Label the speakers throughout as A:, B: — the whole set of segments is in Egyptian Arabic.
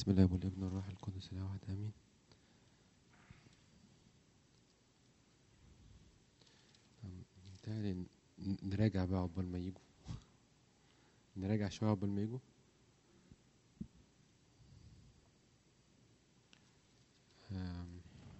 A: بسم الله والابن والروح القدس الاحد امين متهيألي ن- نراجع بقى عقبال ما يجوا نراجع شوية عقبال ما يجوا أم.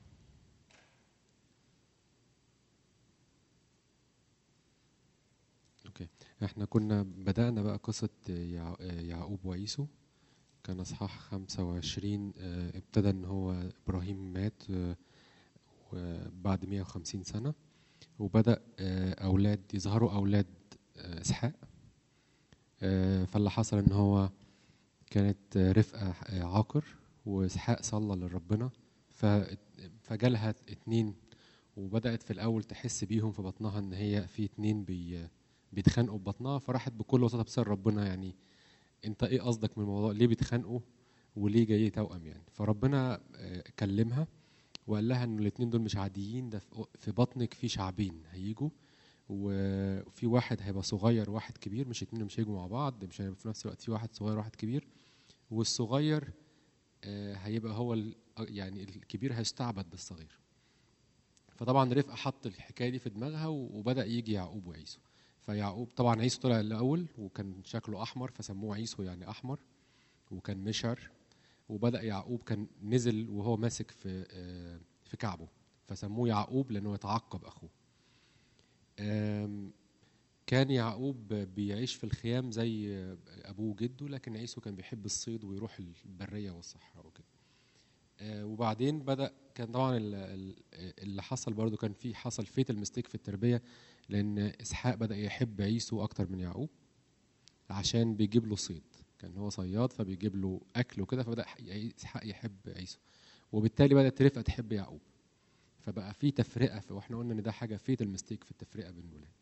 A: اوكي احنا كنا بدأنا بقى قصة يع- يعقوب وعيسو كان اصحاح 25 آه، ابتدى ان هو ابراهيم مات آه، وبعد 150 سنة وبدأ آه، اولاد يظهروا اولاد آه، اسحاق آه، فاللي حصل ان هو كانت آه، رفقة آه، عاقر واسحاق صلى لربنا ف- فجالها اتنين وبدأت في الأول تحس بيهم في بطنها إن هي في اتنين بي بيتخانقوا في بطنها فراحت بكل بساطة بسأل ربنا يعني أنت إيه قصدك من الموضوع ليه بيتخانقوا وليه جاي توأم يعني فربنا آه، كلمها وقال لها إن الاتنين دول مش عاديين ده في- في بطنك في شعبين هيجوا وفي واحد هيبقى صغير واحد كبير مش اتنين مش هيجوا مع بعض مش هيبقى في نفس الوقت في واحد صغير واحد كبير والصغير آه، هيبقى هو ال- يعني الكبير هيستعبد بالصغير فطبعا رفقه حط الحكايه دي في دماغها و- وبدا يجي يعقوب وعيسو فيعقوب طبعا عيسو طلع الاول وكان شكله احمر فسموه عيسو يعني احمر وكان مشر وبدا يعقوب كان نزل وهو ماسك في آه، في كعبه فسموه يعقوب لانه يتعقب اخوه آم، كان يعقوب بيعيش في الخيام زي ابوه وجده لكن عيسو كان بيحب الصيد ويروح البريه والصحراء وكده آه، وبعدين بدا كان طبعا ال- ال- اللي حصل برضو كان في حصل فيت المستيك في التربيه لان اسحاق بدا يحب عيسو اكتر من يعقوب عشان بيجيب له صيد كان هو صياد فبيجيب له اكل وكده فبدا ح- اسحاق يحب عيسو وبالتالي بدات رفقه تحب يعقوب فبقى في تفرقه في واحنا قلنا ان ده حاجه فيت المستيك في التفرقه بين الولاد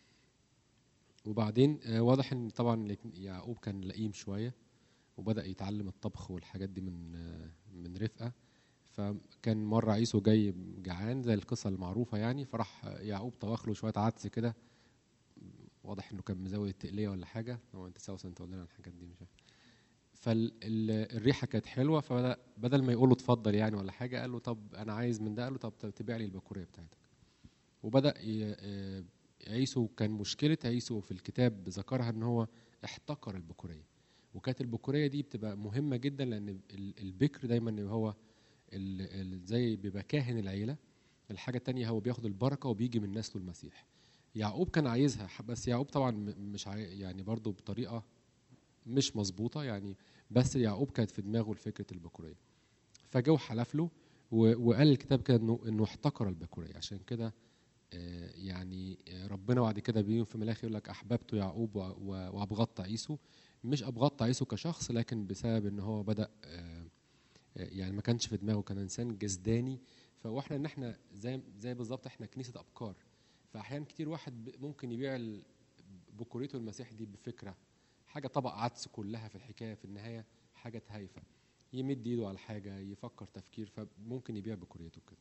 A: وبعدين آه، واضح ان طبعا الاتنين- يعقوب كان لئيم شويه وبدا يتعلم الطبخ والحاجات دي من آه، من رفقه فكان مره عيسو جاي جعان زي القصه المعروفه يعني فراح يعقوب طبخ له شويه عدس كده واضح انه كان مزود التقليه ولا حاجه هو انت سوسن تقول لنا الحاجات دي مش عارف فالريحه كانت حلوه فبدا بدل ما يقول له اتفضل يعني ولا حاجه قال له طب انا عايز من ده قال له طب طب تبيع لي البكوريه بتاعتك وبدا ي- آه، عيسو كان مشكله عيسو في الكتاب ذكرها ان هو احتقر البكوريه وكانت البكوريه دي بتبقى مهمه جدا لان ال- البكر دايما هو ال- ال- زي بيبقى كاهن العيله الحاجه التانية هو بياخد البركه وبيجي من نسله المسيح يعقوب كان عايزها بس يعقوب طبعا م- مش عاي... يعني برضه بطريقه مش مظبوطه يعني بس يعقوب كانت في دماغه فكره البكوريه فجو حلف له و- وقال الكتاب كده انه انه احتقر البكوريه عشان كده آه، يعني آه، ربنا بعد كده بيقول في ملاخي يقول لك احببت يعقوب و- و- وابغضت عيسو مش ابغضت عيسو كشخص لكن بسبب ان هو بدا آه، آه، يعني ما كانش في دماغه كان انسان جسداني فواحنا ان احنا زي زي بالظبط احنا كنيسه ابكار فاحيانا كتير واحد ب- ممكن يبيع ال- بكوريته المسيح دي بفكره حاجه طبق عدس كلها في الحكايه في النهايه حاجه هايفه يمد ايده على حاجه يفكر تفكير فممكن يبيع بكوريته كده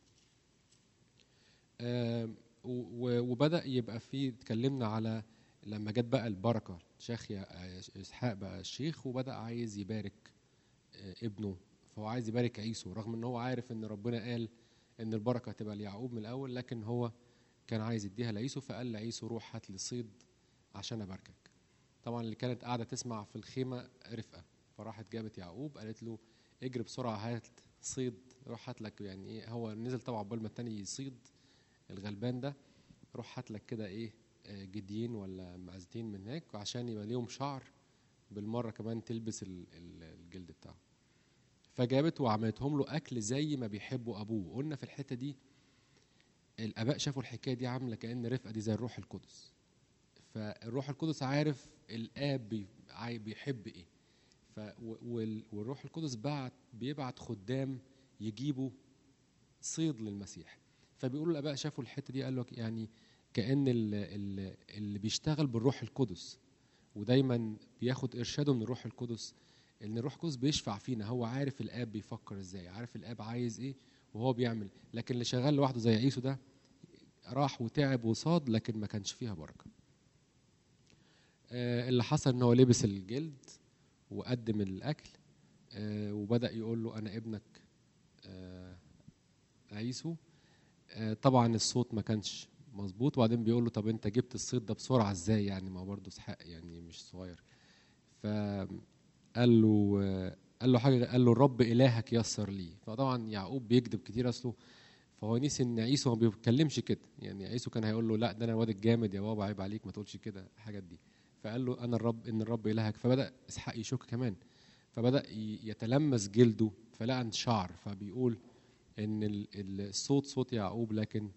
A: آم، و- و- وبدا يبقى في اتكلمنا على لما جت بقى البركه شيخ يا- آه، اسحاق بقى الشيخ وبدا عايز يبارك آه، ابنه فهو عايز يبارك عيسو رغم ان هو عارف ان ربنا قال ان البركه هتبقى ليعقوب من الاول لكن هو كان عايز يديها لعيسو فقال لعيسو روح هات لي صيد عشان اباركك طبعا اللي كانت قاعده تسمع في الخيمه رفقه فراحت جابت يعقوب قالت له اجري بسرعه هات صيد روح هات لك يعني ايه هو نزل طبعا قبل ما التاني يصيد الغلبان ده روح هات لك كده ايه آه، جديين ولا معزتين من هناك عشان يبقى ليهم شعر بالمره كمان تلبس ال- ال- الجلد بتاعه فجابت وعملتهم له اكل زي ما بيحبوا ابوه قلنا في الحته دي الاباء شافوا الحكايه دي عامله كان رفقه دي زي الروح القدس فالروح القدس عارف الاب بي- عاي- بيحب ايه ف و- وال- والروح القدس بعت بيبعت خدام يجيبوا صيد للمسيح فبيقولوا الاباء شافوا الحته دي قالوا لك يعني كان ال- ال- اللي بيشتغل بالروح القدس ودايما بياخد ارشاده من الروح القدس ان الروح القدس بيشفع فينا هو عارف الاب بيفكر ازاي عارف الاب عايز ايه وهو بيعمل لكن اللي شغال لوحده زي عيسو ده راح وتعب وصاد لكن ما كانش فيها بركه آه، اللي حصل ان هو لبس الجلد وقدم الاكل آه، وبدا يقول له انا ابنك آه، عيسو آه، طبعا الصوت ما كانش مظبوط وبعدين بيقول له طب انت جبت الصيد ده بسرعه ازاي يعني ما هو برضه اسحاق يعني مش صغير فقال له آه، قال له حاجه قال له الرب الهك يسر لي فطبعا يعقوب بيكذب كتير اصله فهو نسي ان عيسو ما بيتكلمش كده يعني عيسو كان هيقول له لا ده انا الواد الجامد يا بابا عيب عليك ما تقولش كده الحاجات دي فقال له انا الرب ان الرب الهك فبدا اسحاق يشك كمان فبدا ي- يتلمس جلده فلقى ان شعر فبيقول ان ال- ال- الصوت صوت يعقوب لكن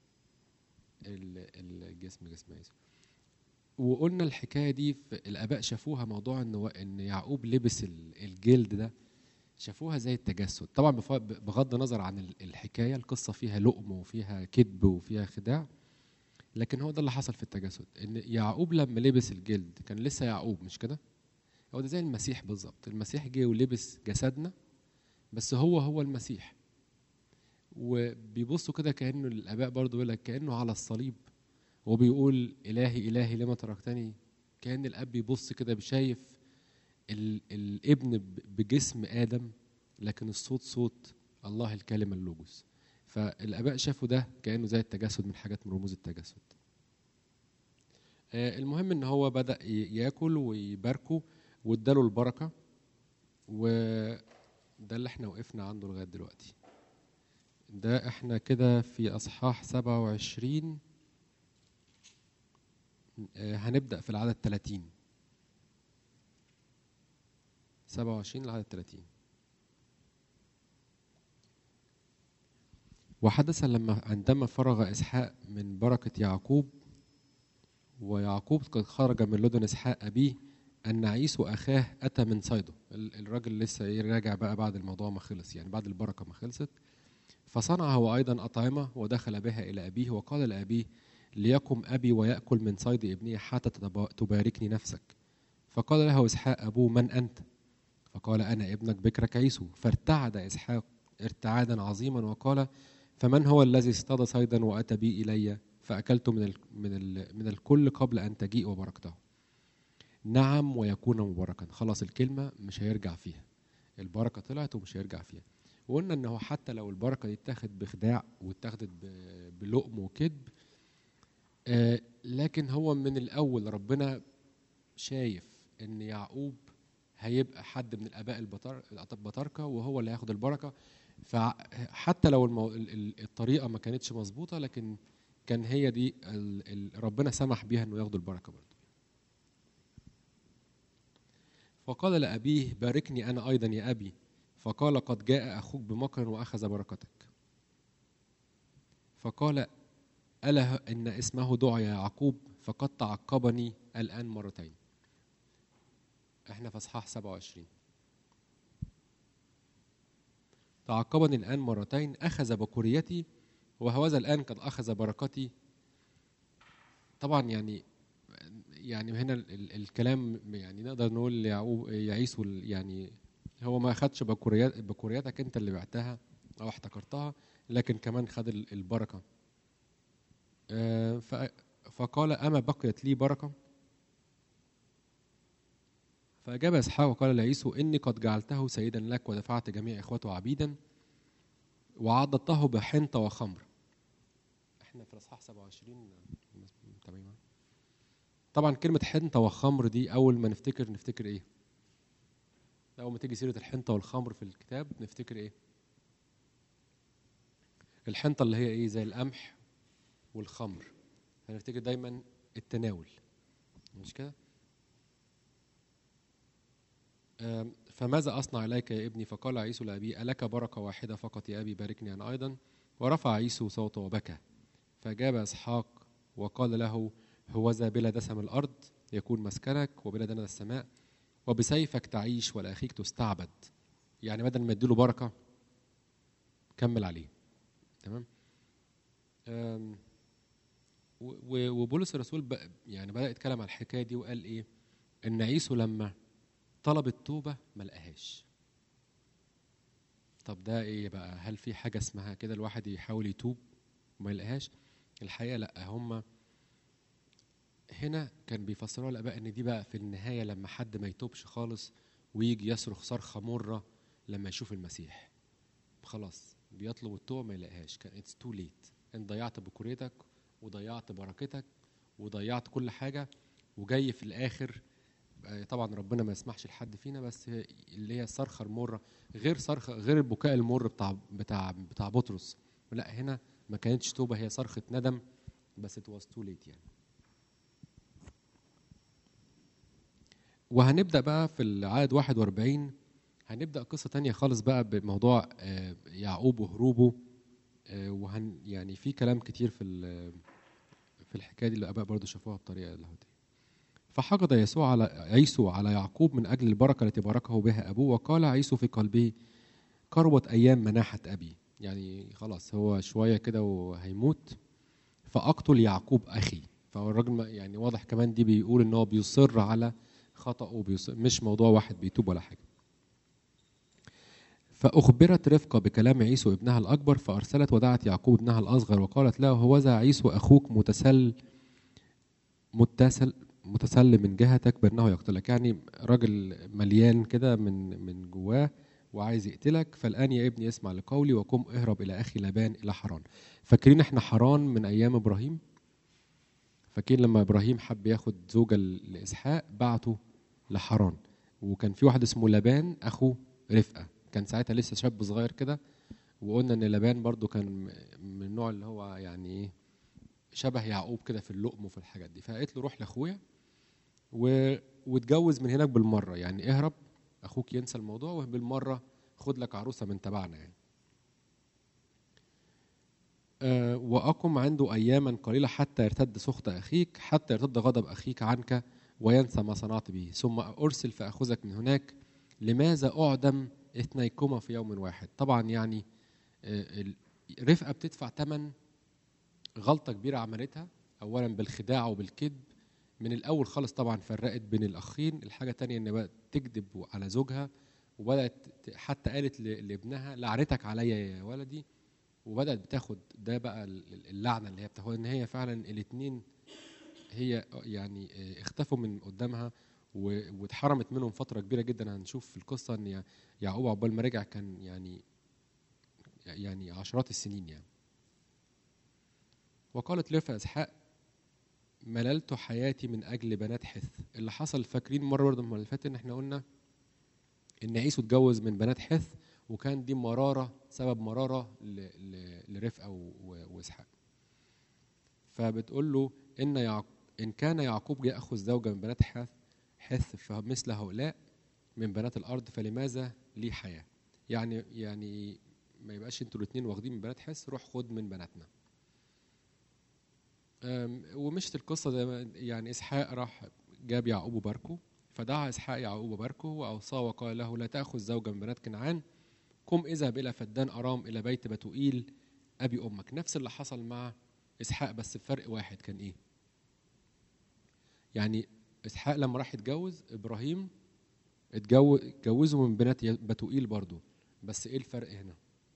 A: ال- الجسم جسم عيسو وقلنا الحكايه دي في الاباء شافوها موضوع ان ان يعقوب لبس ال- الجلد ده شافوها زي التجسد طبعا بف- بغض النظر عن ال- الحكايه القصه فيها لؤم وفيها كذب وفيها خداع لكن هو ده اللي حصل في التجسد ان يعقوب لما لبس الجلد كان لسه يعقوب مش كده هو ده زي المسيح بالظبط المسيح جه ولبس جسدنا بس هو هو المسيح وبيبصوا كده كانه الاباء برضو يقول لك كانه على الصليب وبيقول الهي الهي لما تركتني كان الاب بيبص كده شايف ال- الابن ب- بجسم ادم لكن الصوت صوت الله الكلمه اللوجوس فالاباء شافوا ده كانه زي التجسد من حاجات من رموز التجسد آه، المهم ان هو بدا ي- ياكل ويباركه واداله البركه وده اللي احنا وقفنا عنده لغايه دلوقتي ده احنا كده في اصحاح 27 آه، هنبدا في العدد 30 27 العدد 30 وحدث لما عندما فرغ اسحاق من بركه يعقوب ويعقوب قد خرج من لدن اسحاق ابيه ان عيسو اخاه اتى من صيده ال- الراجل لسه ايه راجع بقى بعد الموضوع ما خلص يعني بعد البركه ما خلصت فصنع هو ايضا اطعمه ودخل بها الى ابيه وقال لابيه ليقم ابي وياكل من صيد ابني حتى تتبا- تباركني نفسك فقال له اسحاق ابوه من انت فقال انا ابنك بكرك عيسو فارتعد اسحاق ارتعادا عظيما وقال فمن هو الذي اصطاد صيدا واتى بي الي فاكلت من ال من ال من الكل قبل ان تجيء وبركته نعم ويكون مباركا خلاص الكلمه مش هيرجع فيها البركه طلعت ومش هيرجع فيها وقلنا ان هو حتى لو البركه دي اتاخد بخداع واتاخدت ب- بلؤم وكذب آه، لكن هو من الاول ربنا شايف ان يعقوب هيبقى حد من الاباء البطار البطاركه وهو اللي هياخد البركه فحتى لو المو... ال- ال- الطريقه ما كانتش مظبوطه لكن كان هي دي ال... ال... ربنا سمح بيها انه ياخدوا البركه برضه فقال لأبيه باركني أنا أيضا يا أبي فقال قد جاء أخوك بمكر وأخذ بركتك فقال ألا إن اسمه دعي يعقوب فقد تعقبني الآن مرتين احنا في اصحاح 27 تعقبني الآن مرتين أخذ بكوريتي وهوذا الآن قد أخذ بركتي طبعا يعني يعني هنا ال- ال- الكلام يعني نقدر نقول يعقوب يعيسو ال- يعني هو ما أخدش بكوريات بكورياتك أنت اللي بعتها أو احتكرتها لكن كمان خد ال- البركة آه، ف- فقال أما بقيت لي بركة فأجاب إسحاق وقال لعيسو إني قد جعلته سيدا لك ودفعت جميع إخوته عبيدا وعضدته بحنطة وخمر احنا في الإصحاح 27 متابعين معايا؟ طبعا كلمة حنطة وخمر دي أول ما نفتكر نفتكر إيه؟ أول ما تيجي سيرة الحنطة والخمر في الكتاب نفتكر إيه؟ الحنطة اللي هي إيه؟ زي القمح والخمر هنفتكر دايما التناول مش كده؟ آم، فماذا أصنع إليك يا ابني فقال عيسو لأبي ألك بركة واحدة فقط يا أبي باركني أنا أيضا ورفع عيسو صوته وبكى فجاب إسحاق وقال له هوذا بلا دسم الأرض يكون مسكنك وبلا دنس السماء وبسيفك تعيش ولأخيك تستعبد يعني بدل ما يديله بركة كمل عليه تمام آم، و- و- وبولس الرسول بق- يعني بدأ يتكلم عن الحكاية دي وقال إيه إن عيسو لما طلب التوبة ما لقاهاش طب ده ايه بقى هل في حاجة اسمها كده الواحد يحاول يتوب وما يلاقيهاش الحقيقة لا هم هنا كان بيفسروها الآباء إن دي بقى في النهاية لما حد ما يتوبش خالص ويجي يصرخ صرخه مره لما يشوف المسيح خلاص بيطلب التوبه ما يلاقيهاش كان اتس تو ليت انت ضيعت بكوريتك وضيعت بركتك وضيعت كل حاجه وجاي في الاخر آه، طبعا ربنا ما يسمحش لحد فينا بس هي- اللي هي الصرخه المره غير صرخه غير البكاء المر بتاع بتاع بتاع بطرس لا هنا ما كانتش توبه هي صرخه ندم بس ات واز تو ليت يعني وهنبدا بقى في العدد 41 هنبدا قصه تانية خالص بقى بموضوع آه، يعقوب وهروبه آه، وهن يعني في كلام كتير في ال- في الحكايه دي اللي الاباء برضو شافوها بطريقه لاهوتيه فحقد يسوع على عيسو على يعقوب من اجل البركه التي باركه بها ابوه وقال عيسو في قلبه قربت ايام مناحه ابي يعني خلاص هو شويه كده وهيموت فاقتل يعقوب اخي فهو الراجل ما- يعني واضح كمان دي بيقول ان هو بيصر على خطأه بيصر مش موضوع واحد بيتوب ولا حاجه فأخبرت رفقة بكلام عيسو ابنها الأكبر فأرسلت ودعت يعقوب ابنها الأصغر وقالت له هوذا عيسو أخوك متسل متسل متسل من جهتك بأنه يقتلك يعني راجل مليان كده من من جواه وعايز يقتلك فالآن يا ابني اسمع لقولي وقم اهرب إلى أخي لابان إلى حران فاكرين احنا حران من أيام إبراهيم فاكرين لما إبراهيم حب ياخد زوجة لإسحاق بعته لحران وكان في واحد اسمه لابان أخو رفقة كان ساعتها لسه شاب صغير كده وقلنا ان لابان برضو كان من النوع اللي هو يعني ايه شبه يعقوب كده في اللقم وفي الحاجات دي فقالت له روح لاخويا و... واتجوز من هناك بالمره يعني اهرب اخوك ينسى الموضوع وبالمره خد لك عروسه من تبعنا يعني أه واقم عنده اياما قليله حتى يرتد سخط اخيك حتى يرتد غضب اخيك عنك وينسى ما صنعت به ثم ارسل فاخذك من هناك لماذا اعدم اثنيكما في يوم واحد طبعا يعني آه، ال- رفقه بتدفع ثمن غلطه كبيره عملتها اولا بالخداع وبالكذب من الاول خالص طبعا فرقت بين الاخين الحاجه الثانيه ان بقت تكذب على زوجها وبدات ت- حتى قالت ل- لابنها لعنتك عليا يا ولدي وبدات بتاخد ده بقى ال- ال- اللعنه اللي هي بتاخدها ان هي فعلا الاثنين هي يعني آه، اختفوا من قدامها و- واتحرمت منهم فتره كبيره جدا هنشوف في القصه ان يع- يعقوب عقبال ما رجع كان يعني يعني عشرات السنين يعني وقالت لرفع اسحاق مللت حياتي من اجل بنات حث اللي حصل فاكرين مره برضه المره اللي فاتت ان احنا قلنا ان عيسو اتجوز من بنات حث وكان دي مراره سبب مراره ل- ل- لرفقه و- و- واسحاق فبتقول له ان يعق... ان كان يعقوب ياخذ زوجه من بنات حث حث فمثل هؤلاء من بنات الارض فلماذا لي حياه يعني يعني ما يبقاش انتوا الاثنين واخدين من بنات حس روح خد من بناتنا أم، ومشت القصه زي ما يعني اسحاق راح جاب يعقوب وباركه فدعا اسحاق يعقوب وباركه واوصاه وقال له لا تاخذ زوجا من بنات كنعان قم اذهب الى فدان ارام الى بيت بتوئيل ابي امك نفس اللي حصل مع اسحاق بس بفرق واحد كان ايه يعني اسحاق لما راح يتجوز ابراهيم اتجو- اتجوزوا من بنات ي- بتوئيل برضو بس ايه الفرق هنا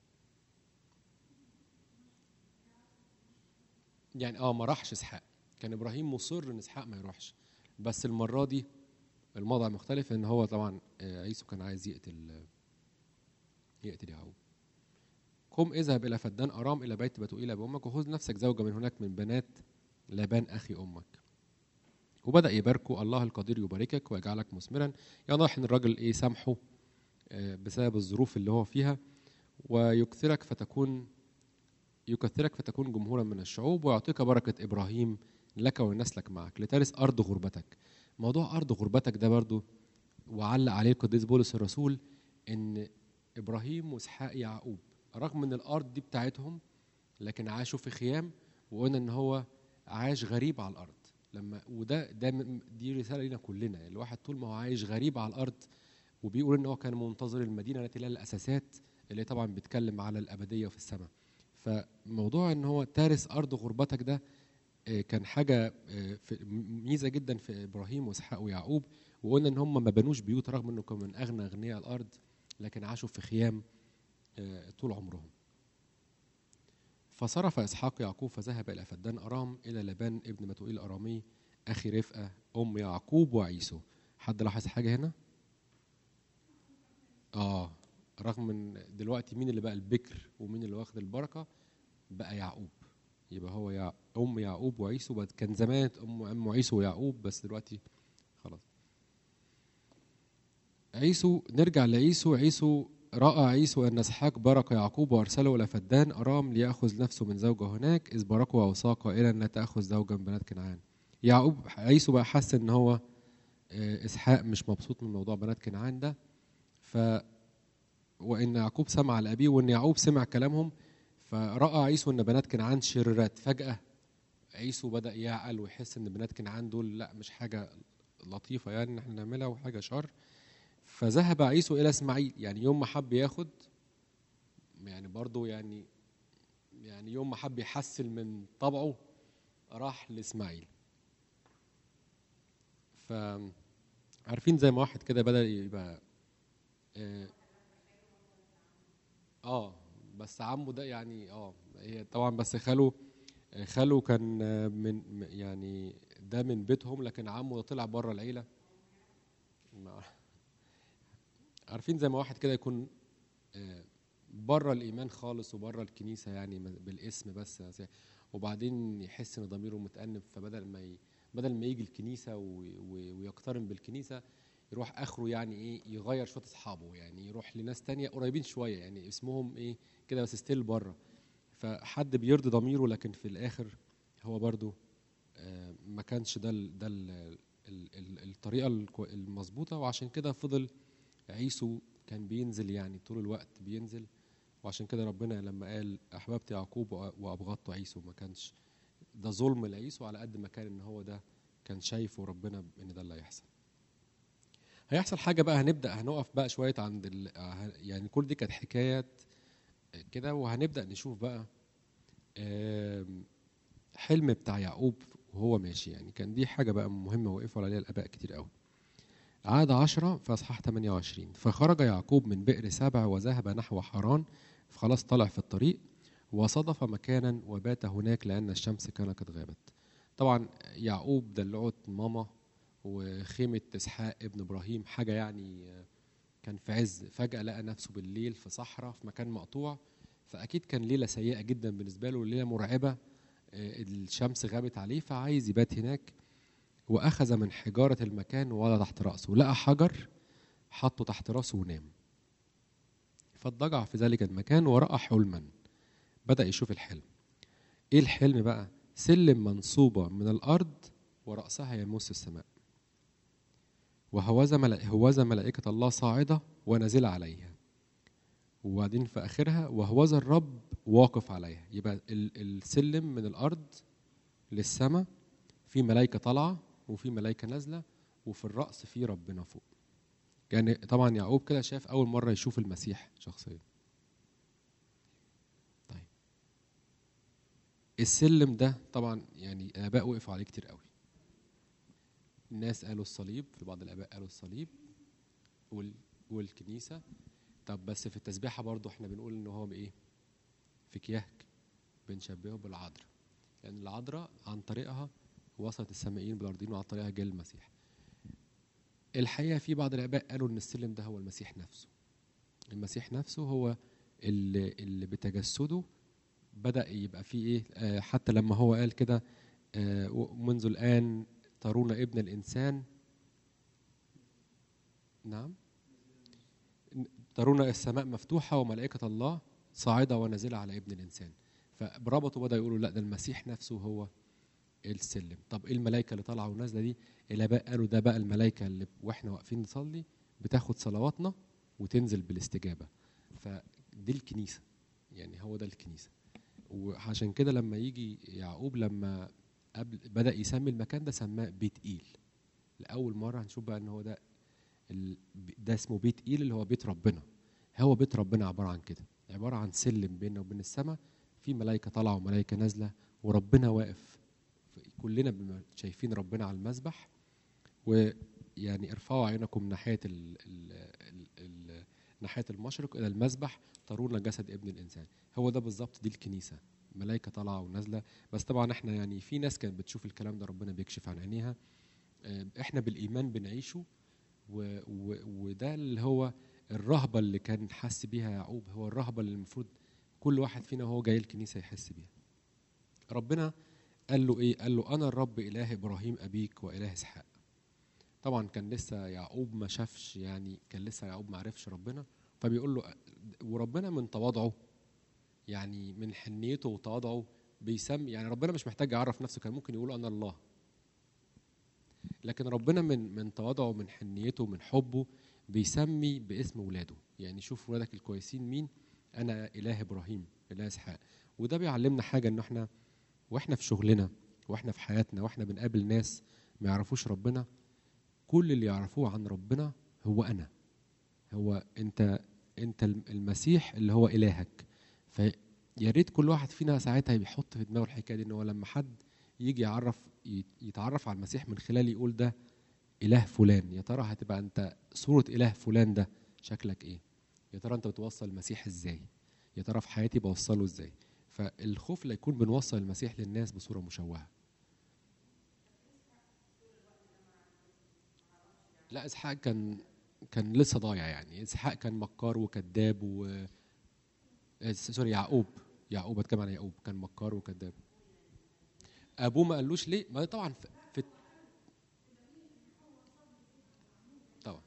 A: يعني اه ما راحش اسحاق كان ابراهيم مصر ان اسحاق ما يروحش بس المره دي الموضوع مختلف ان هو طبعا آه، عيسو كان عايز يقتل يقتل يعقوب قم اذهب الى فدان ارام الى بيت بتوئيل ابي امك وخذ نفسك زوجه من هناك من بنات لابان اخي امك وبدا يباركه الله القدير يباركك ويجعلك مثمرا يعني واضح ان الراجل ايه سامحه آه، بسبب الظروف اللي هو فيها ويكثرك فتكون يكثرك فتكون جمهورا من الشعوب ويعطيك بركة إبراهيم لك ونسلك معك لترث أرض غربتك موضوع أرض غربتك ده برضو وعلق عليه القديس بولس الرسول إن إبراهيم وإسحاق يعقوب رغم إن الأرض دي بتاعتهم لكن عاشوا في خيام وقلنا إن هو عاش غريب على الأرض لما وده ده م- دي رسالة لنا كلنا الواحد طول ما هو عايش غريب على الأرض وبيقول إن هو كان منتظر المدينة التي لها الأساسات اللي طبعا بيتكلم على الأبدية في السماء فموضوع ان هو تارس ارض غربتك ده آه، كان حاجه آه، في- ميزه جدا في ابراهيم واسحاق ويعقوب وقلنا ان هم ما بنوش بيوت رغم انه كانوا من اغنى اغنياء الارض لكن عاشوا في خيام آه، طول عمرهم فصرف اسحاق يعقوب فذهب الى فدان ارام الى لبان ابن متوئيل الارامي اخي رفقه ام يعقوب وعيسو حد لاحظ حاجه هنا رغم ان دلوقتي مين اللي بقى البكر ومين اللي واخد البركه بقى يعقوب يبقى هو يع... ام يعقوب وعيسو بس كان زمان ام ام عيسو ويعقوب بس دلوقتي خلاص عيسو نرجع لعيسو عيسو راى عيسو ان اسحاق بارك يعقوب وارسله الى فدان ارام لياخذ نفسه من زوجه هناك اذ باركه واوصاه قائلا لا تاخذ زوجا من بنات كنعان يعقوب عيسو بقى حس ان هو آه، اسحاق مش مبسوط من موضوع بنات كنعان ده ف وان يعقوب سمع لابيه وان يعقوب سمع كلامهم فراى عيسو ان بنات كنعان شريرات فجاه عيسو بدا يعقل ويحس ان بنات كنعان دول لا مش حاجه لطيفه يعني ان احنا نعملها وحاجه شر فذهب عيسو الى اسماعيل يعني يوم ما حب ياخد يعني برضه يعني يعني يوم ما حب يحسن من طبعه راح لاسماعيل ف عارفين زي ما واحد كده بدا يبقى اه, آه بس عمه ده يعني اه هي طبعا بس خاله خاله كان آه، من يعني ده من بيتهم لكن عمه ده طلع بره العيله ما- عارفين زي ما واحد كده يكون آه، بره الايمان خالص وبره الكنيسه يعني م- بالاسم بس زي- وبعدين يحس ان ضميره متأنب فبدل ما ي... بدل ما يجي الكنيسه و... و... ويقترن بالكنيسه يروح اخره يعني ايه يغير شويه اصحابه يعني يروح لناس تانية قريبين شويه يعني اسمهم ايه كده بس ستيل بره فحد بيرضي ضميره لكن في الاخر هو برضو آه، ما كانش ده ال... ده ال... ال... ال... الطريقه الكو- المظبوطه وعشان كده فضل عيسو كان بينزل يعني طول الوقت بينزل وعشان كده ربنا لما قال احببت يعقوب وأ- وابغضت عيسو ما كانش ده ظلم لعيسو على قد ما كان ان هو ده كان شايفه ربنا ان ده اللي هيحصل هيحصل حاجه بقى هنبدا هنقف بقى شويه عند ال... ه- يعني كل دي كانت حكايات كده وهنبدا نشوف بقى آم، حلم بتاع يعقوب وهو ماشي يعني كان دي حاجه بقى مهمه وقفوا عليها الاباء كتير قوي عاد عشرة في أصحاح 28 فخرج يعقوب من بئر سبع وذهب نحو حران فخلاص طلع في الطريق وصدف مكانا وبات هناك لأن الشمس كانت قد غابت طبعا يعقوب دلعوت ماما وخيمة إسحاق ابن إبراهيم حاجة يعني آه، كان في عز فجأة لقى نفسه بالليل في صحراء في مكان مقطوع فأكيد كان ليلة سيئة جدا بالنسبة له ليلة مرعبة آه، الشمس غابت عليه فعايز يبات هناك وأخذ من حجارة المكان ووضع تحت رأسه لقى حجر حطه تحت رأسه ونام فاضطجع في ذلك المكان ورأى حلما بدأ يشوف الحلم إيه الحلم بقى سلم منصوبة من الأرض ورأسها يمس السماء وهوذا ملائكة, هوذا ملائكة الله صاعدة ونازلة عليها وبعدين في آخرها وهوذا الرب واقف عليها يبقى ال- السلم من الأرض للسماء في ملائكة طالعة وفي ملائكة نازلة وفي الرأس في ربنا فوق يعني طبعا يعقوب كده شاف أول مرة يشوف المسيح شخصيا طيب السلم ده طبعا يعني الآباء وقفوا عليه كتير قوي الناس قالوا الصليب في بعض الآباء قالوا الصليب وال والكنيسة طب بس في التسبيحة برضو احنا بنقول ان هو بايه في كيهك بنشبهه بالعذراء لأن العذراء عن طريقها وصلت السمائيين بالأرضين وعن طريقها جه المسيح الحقيقة في بعض الآباء قالوا إن السلم ده هو المسيح نفسه المسيح نفسه هو اللي, اللي بتجسده بدأ يبقى فيه إيه آه حتى لما هو قال كده آه منذ الآن ترون ابن الإنسان نعم ترون السماء مفتوحة وملائكة الله صاعدة ونازلة على ابن الإنسان فربطوا بدأ يقولوا لا ده المسيح نفسه هو السلم طب ايه الملائكه اللي طالعه ونازله دي الاباء قالوا ده بقى الملائكه اللي واحنا واقفين نصلي بتاخد صلواتنا وتنزل بالاستجابه فدي الكنيسه يعني هو ده الكنيسه وعشان كده لما يجي يعقوب لما قبل بدا يسمي المكان ده سماه بيت ايل لاول مره هنشوف بقى ان هو ده ال- ده اسمه بيت ايل اللي هو بيت ربنا هو بيت ربنا عباره عن كده عباره عن سلم بيننا وبين السماء في ملائكه طالعه وملائكه نازله وربنا واقف كلنا بنبقى شايفين ربنا على المسبح ويعني ارفعوا عينكم ناحيه ال ال ال ال ناحيه المشرق الى المسبح ترون جسد ابن الانسان هو ده بالظبط دي الكنيسه ملائكه طالعه ونازله بس طبعا احنا يعني في ناس كانت بتشوف الكلام ده ربنا بيكشف عن عينيها آه، احنا بالايمان بنعيشه و و وده اللي هو الرهبه اللي كان حس بيها يعقوب هو الرهبه اللي المفروض كل واحد فينا وهو جاي الكنيسه يحس بيها ربنا قال له ايه قال له انا الرب اله ابراهيم ابيك واله اسحاق طبعا كان لسه يعقوب ما شافش يعني كان لسه يعقوب ما عرفش ربنا فبيقول له وربنا من تواضعه يعني من حنيته وتواضعه بيسمي يعني ربنا مش محتاج يعرف نفسه كان ممكن يقول انا الله لكن ربنا من من تواضعه من حنيته ومن حبه بيسمي باسم ولاده يعني شوف ولادك الكويسين مين انا اله ابراهيم اله اسحاق وده بيعلمنا حاجه ان احنا واحنا في شغلنا واحنا في حياتنا واحنا بنقابل ناس ما يعرفوش ربنا كل اللي يعرفوه عن ربنا هو انا هو انت انت المسيح اللي هو الهك فيا ريت كل واحد فينا ساعتها يحط في دماغه الحكايه دي ان هو لما حد يجي يعرف يتعرف على المسيح من خلال يقول ده اله فلان يا ترى هتبقى انت صوره اله فلان ده شكلك ايه يا ترى انت بتوصل المسيح ازاي يا ترى في حياتي بوصله ازاي فالخوف لا يكون بنوصل المسيح للناس بصوره مشوهه لا اسحاق كان كان لسه ضايع يعني اسحاق كان مكار وكذاب و سوري يعقوب يعقوب اتكلم عن يعقوب كان مكار وكذاب ابوه ما قالوش ليه ما طبعا في طبعا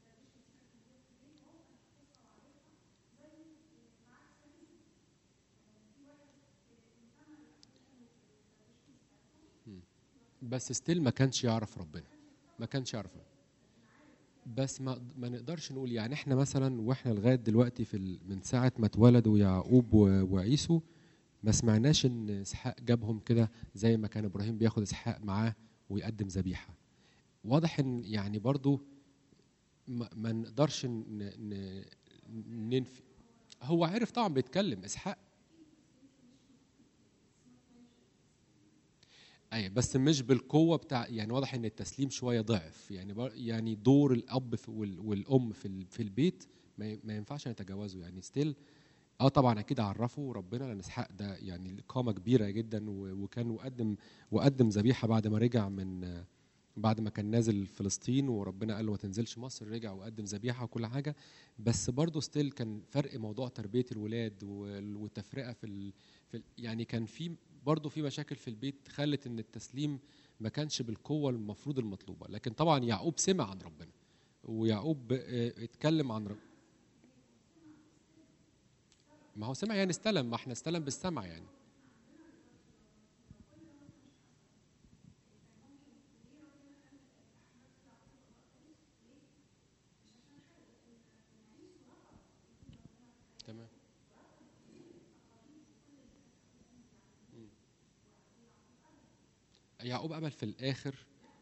A: بس ستيل ما كانش يعرف ربنا ما كانش يعرف ربنا. بس ما ما نقدرش نقول يعني احنا مثلا واحنا لغايه دلوقتي في ال... من ساعه ما اتولدوا يعقوب و... وعيسو ما سمعناش ان اسحاق جابهم كده زي ما كان ابراهيم بياخد اسحاق معاه ويقدم ذبيحه واضح ان يعني برضو ما, ما نقدرش ن... ن... ننفي هو عرف طبعا بيتكلم اسحاق اي بس مش بالقوه بتاع يعني واضح ان التسليم شويه ضعف يعني يعني دور الاب والام في في البيت ما ينفعش نتجاوزه يعني ستيل اه طبعا اكيد عرفوا ربنا لان اسحاق ده يعني قامه كبيره جدا وكان وقدم وقدم ذبيحه بعد ما رجع من بعد ما كان نازل فلسطين وربنا قال له ما تنزلش مصر رجع وقدم ذبيحه وكل حاجه بس برضه ستيل كان فرق موضوع تربيه الولاد والتفرقه في, ال... في يعني كان في برضه في مشاكل في البيت خلت ان التسليم ما كانش بالقوه المفروض المطلوبه لكن طبعا يعقوب سمع عن ربنا ويعقوب اتكلم عن ربنا ما هو سمع يعني استلم ما احنا استلم بالسمع يعني تمام يعقوب قبل في الاخر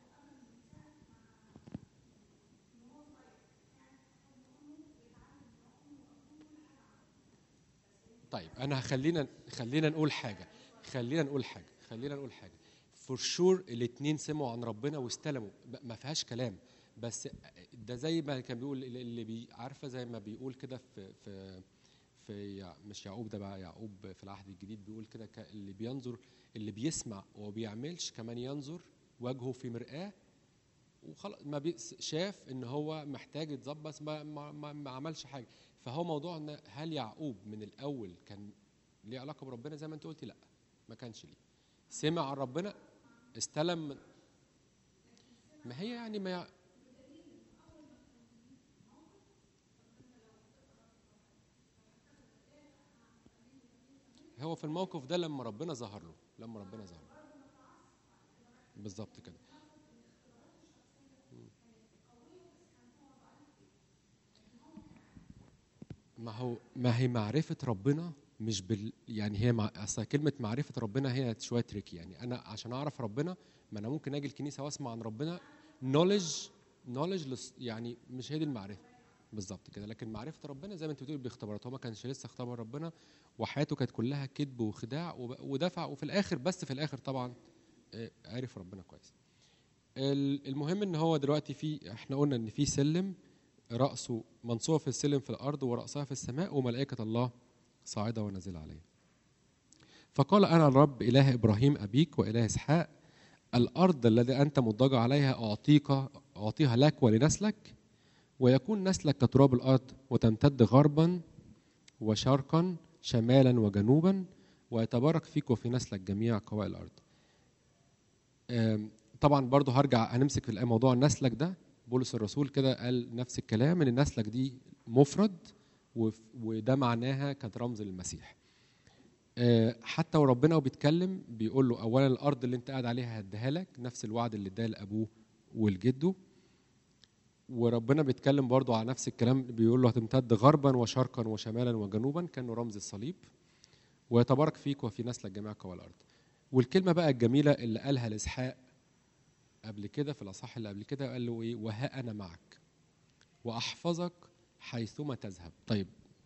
A: طيب انا خلينا خلينا نقول حاجه خلينا نقول حاجه خلينا نقول حاجه فور شور الاثنين سمعوا عن ربنا واستلموا ما فيهاش كلام بس ده زي ما كان بيقول اللي بي عارفه زي ما بيقول كده في في في مش يعقوب ده بقى يعقوب في العهد الجديد بيقول كده اللي بينظر اللي بيسمع وما بيعملش كمان ينظر وجهه في مرآة وخلاص ما شاف ان هو محتاج يتظبط بس ما, ما, ما, ما عملش حاجه فهو موضوع ان هل يعقوب من الاول كان ليه علاقه بربنا زي ما انت قلتي لا ما كانش ليه سمع عن ربنا استلم ما هي يعني ما هو في الموقف ده لما ربنا ظهر له لما ربنا ظهر له بالظبط كده ما هو ما هي معرفة ربنا مش بال يعني هي مع... اصل كلمة معرفة ربنا هي شوية تريك يعني أنا عشان أعرف ربنا ما أنا ممكن أجي الكنيسة وأسمع عن ربنا نولج نولج لس... يعني مش هي دي المعرفة بالظبط كده لكن معرفة ربنا زي ما أنت بتقول باختبارات هو ما كانش لسه اختبر ربنا وحياته كانت كلها كذب وخداع وب... ودفع وفي الآخر بس في الآخر طبعا عرف ربنا كويس المهم ان هو دلوقتي في احنا قلنا ان في سلم رأسه منصوب في السلم في الأرض ورأسها في السماء وملائكة الله صاعدة ونازلة عليه فقال أنا الرب إله إبراهيم أبيك وإله إسحاق الأرض الذي أنت مضطجع عليها أعطيك أعطيها لك ولنسلك ويكون نسلك كتراب الارض وتمتد غربا وشرقا شمالا وجنوبا ويتبارك فيك وفي نسلك جميع قبائل الارض آم، طبعا برضو هرجع هنمسك في الآية موضوع نسلك ده بولس الرسول كده قال نفس الكلام ان نسلك دي مفرد وف- وده معناها كانت رمز للمسيح آه، حتى وربنا وبيتكلم بيقول له اولا الارض اللي انت قاعد عليها هديها لك نفس الوعد اللي اداه لابوه ولجده وربنا بيتكلم برضو على نفس الكلام بيقول له هتمتد غربا وشرقا وشمالا وجنوبا كانه رمز الصليب ويتبارك فيك وفي نسلك جميع قوى الارض والكلمه بقى الجميله اللي قالها لاسحاق قبل كده في الاصحاح اللي قبل كده قال له ايه وها انا معك واحفظك حيثما تذهب طيب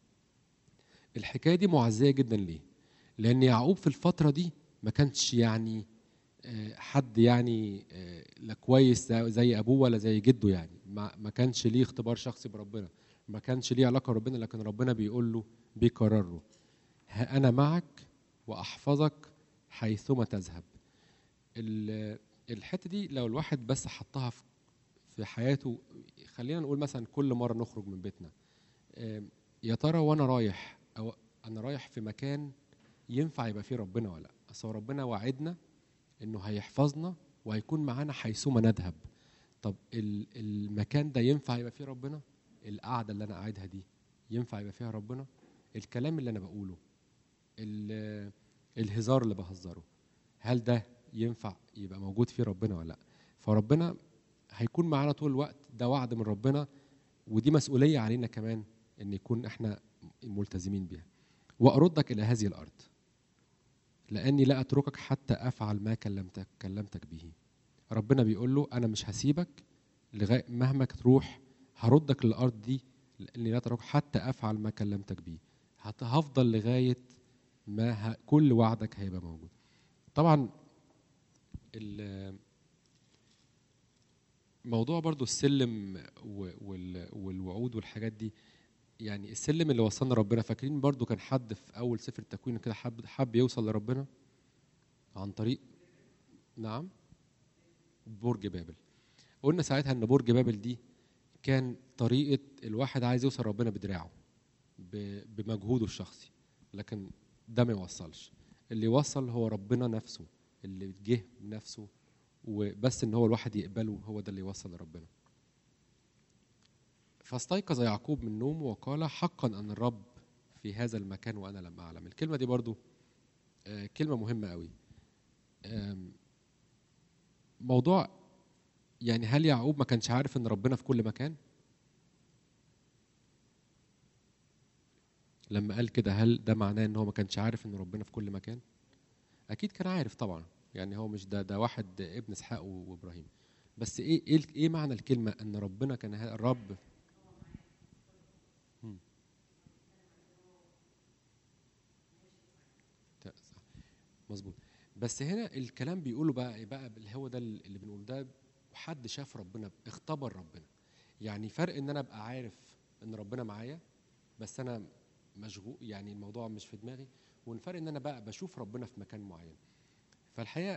A: الحكايه دي معزيه جدا ليه لان يعقوب في الفتره دي ما كانش يعني آه، حد يعني آه، لا كويس زي- زي ابوه ولا زي جده يعني ما ما كانش ليه اختبار شخصي بربنا ما كانش ليه علاقه بربنا لكن ربنا بيقول له بيكرر له ها انا معك واحفظك حيثما تذهب ال- الحته دي لو الواحد بس حطها في في حياته خلينا نقول مثلا كل مره نخرج من بيتنا آم، يا ترى وانا رايح او انا رايح في مكان ينفع يبقى فيه ربنا ولا لا اصل هو ربنا وعدنا انه هيحفظنا وهيكون معانا حيثما نذهب طب ال- المكان ده ينفع يبقى فيه ربنا القعده اللي انا قاعدها دي ينفع يبقى فيها ربنا الكلام اللي انا بقوله ال- الهزار اللي بهزره هل ده ينفع يبقى موجود فيه ربنا ولا لا فربنا هيكون معانا طول الوقت ده وعد من ربنا ودي مسؤوليه علينا كمان ان يكون احنا ملتزمين بيها واردك الى هذه الارض لاني لا اتركك حتى افعل ما كلمتك كلمتك به ربنا بيقول له انا مش هسيبك لغايه مهما تروح هردك للارض دي لاني لا اتركك حتى افعل ما كلمتك به هت- هفضل لغايه ما ه... كل وعدك هيبقى موجود طبعا ال- موضوع برضو السلم و- وال- والوعود والحاجات دي يعني السلم اللي وصلنا ربنا فاكرين برضو كان حد في اول سفر التكوين كده حب حب يوصل لربنا عن طريق نعم برج بابل قلنا ساعتها ان برج بابل دي كان طريقه الواحد عايز يوصل ربنا بدراعه ب- بمجهوده الشخصي لكن ده ما يوصلش اللي يوصل هو ربنا نفسه اللي جه بنفسه وبس ان هو الواحد يقبله هو ده اللي يوصل لربنا فاستيقظ يعقوب من نومه وقال حقا ان الرب في هذا المكان وانا لم اعلم الكلمه دي برضو آه، كلمه مهمه قوي آم، موضوع يعني هل يعقوب ما كانش عارف ان ربنا في كل مكان لما قال كده هل ده معناه ان هو ما كانش عارف ان ربنا في كل مكان اكيد كان عارف طبعا يعني هو مش ده ده واحد ابن اسحاق وابراهيم بس ايه ايه ايه معنى الكلمه ان ربنا كان ه- الرب مم. ت- صح. مظبوط بس هنا الكلام بيقوله بقى إيه بقى اللي هو ده اللي بنقول ده حد شاف ربنا اختبر ربنا يعني فرق ان انا ابقى عارف ان ربنا معايا بس انا مشغول يعني الموضوع مش في دماغي والفرق ان انا بقى بشوف ربنا في مكان معين فالحقيقه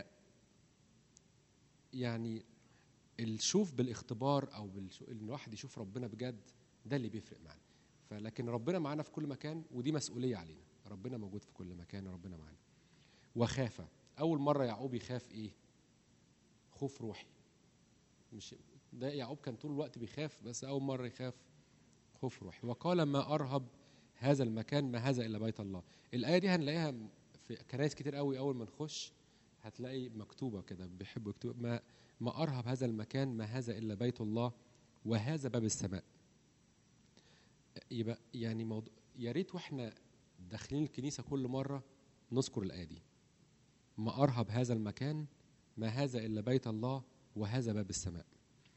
A: يعني الشوف بالاختبار او بالش... ان الواحد يشوف ربنا بجد ده اللي بيفرق معانا فلكن ربنا معانا في كل مكان ودي مسؤوليه علينا ربنا موجود في كل مكان ربنا معانا وخاف اول مره يعقوب يخاف ايه خوف روحي مش ده يعقوب كان طول الوقت بيخاف بس اول مره يخاف خوف روحي وقال ما ارهب هذا المكان ما هذا الا بيت الله الايه دي هنلاقيها في كنايس كتير قوي اول ما نخش هتلاقي مكتوبه كده بيحبوا يكتبوا ما ما ارهب هذا المكان ما هذا الا بيت الله وهذا باب السماء يبقى يعني موضوع يا ريت واحنا داخلين الكنيسه كل مره نذكر الايه دي ما ارهب هذا المكان ما هذا الا بيت الله وهذا باب السماء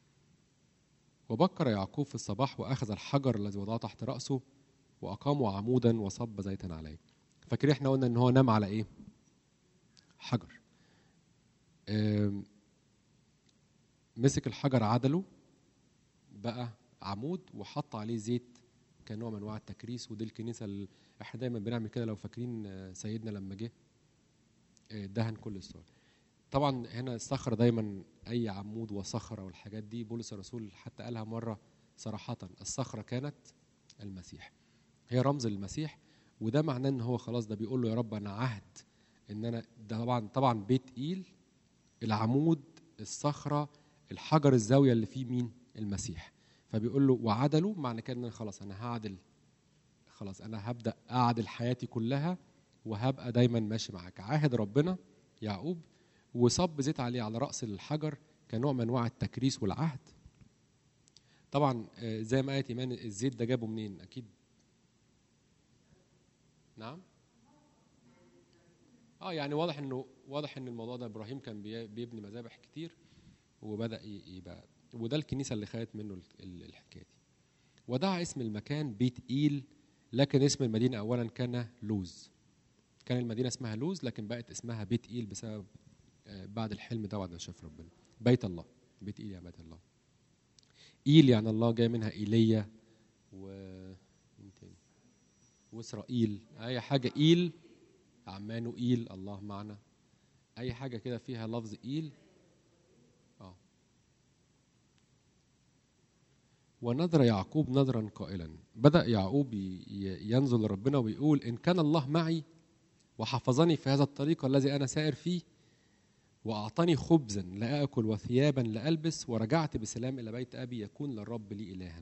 A: وبكر يعقوب في الصباح واخذ الحجر الذي وضعه تحت راسه واقاموا عمودا وصب زيتا عليه فاكرين احنا قلنا ان هو نام على ايه حجر آم، مسك الحجر عدله بقى عمود وحط عليه زيت كنوع من انواع التكريس ودي الكنيسه اللي احنا دايما بنعمل كده لو فاكرين آه، سيدنا لما جه آه، دهن كل الصور طبعا هنا الصخره دايما اي عمود وصخره والحاجات دي بولس الرسول حتى قالها مره صراحة الصخرة كانت المسيح هي رمز للمسيح وده معناه ان هو خلاص ده بيقول له يا رب انا عهد ان انا ده طبعا طبعا بيت ايل العمود الصخره الحجر الزاويه اللي فيه مين المسيح فبيقول له وعدله معنى كده ان أنا خلاص انا هعدل خلاص انا هبدا اعدل حياتي كلها وهبقى دايما ماشي معاك عاهد ربنا يعقوب وصب زيت عليه على راس الحجر كنوع من انواع التكريس والعهد طبعا آه، زي ما قالت ايمان الزيت ده جابه منين اكيد نعم اه يعني واضح انه واضح ان الموضوع ده ابراهيم كان بي- بيبني مذابح كتير وبدا ي- يبقى وده الكنيسه اللي خدت منه ال- ال- الحكايه دي ودعا اسم المكان بيت ايل لكن اسم المدينه اولا كان لوز كان المدينه اسمها لوز لكن بقت اسمها بيت ايل بسبب آه، بعد الحلم ده بعد ما شاف ربنا بيت الله بيت ايل يا بيت الله ايل يعني الله جاي منها ايليا و مين تاني واسرائيل اي حاجه ايل عمانو ايل الله معنا اي حاجه كده فيها لفظ ايل اه ونظر يعقوب نظرا قائلا بدا يعقوب ي- ي- ينظر لربنا ويقول ان كان الله معي وحفظني في هذا الطريق الذي انا سائر فيه واعطاني خبزا لا اكل وثيابا لا البس ورجعت بسلام الى بيت ابي يكون للرب لي الها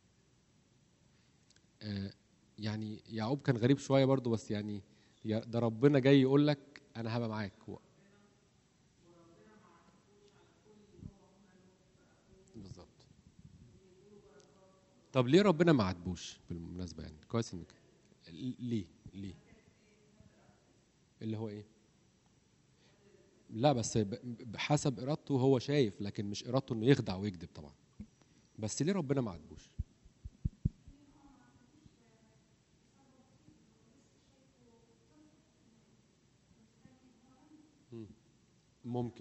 A: آه، يعني يعقوب كان غريب شويه برضو بس يعني يا- ده ربنا جاي يقول لك انا هبقى معاك و- بالظبط طب ليه ربنا ما عاتبوش بالمناسبه يعني كويس انك ليه ليه اللي هو ايه لا بس ب- بحسب ارادته هو شايف لكن مش ارادته انه يخدع ويكذب طبعا بس ليه ربنا ما عاتبوش مم. ممكن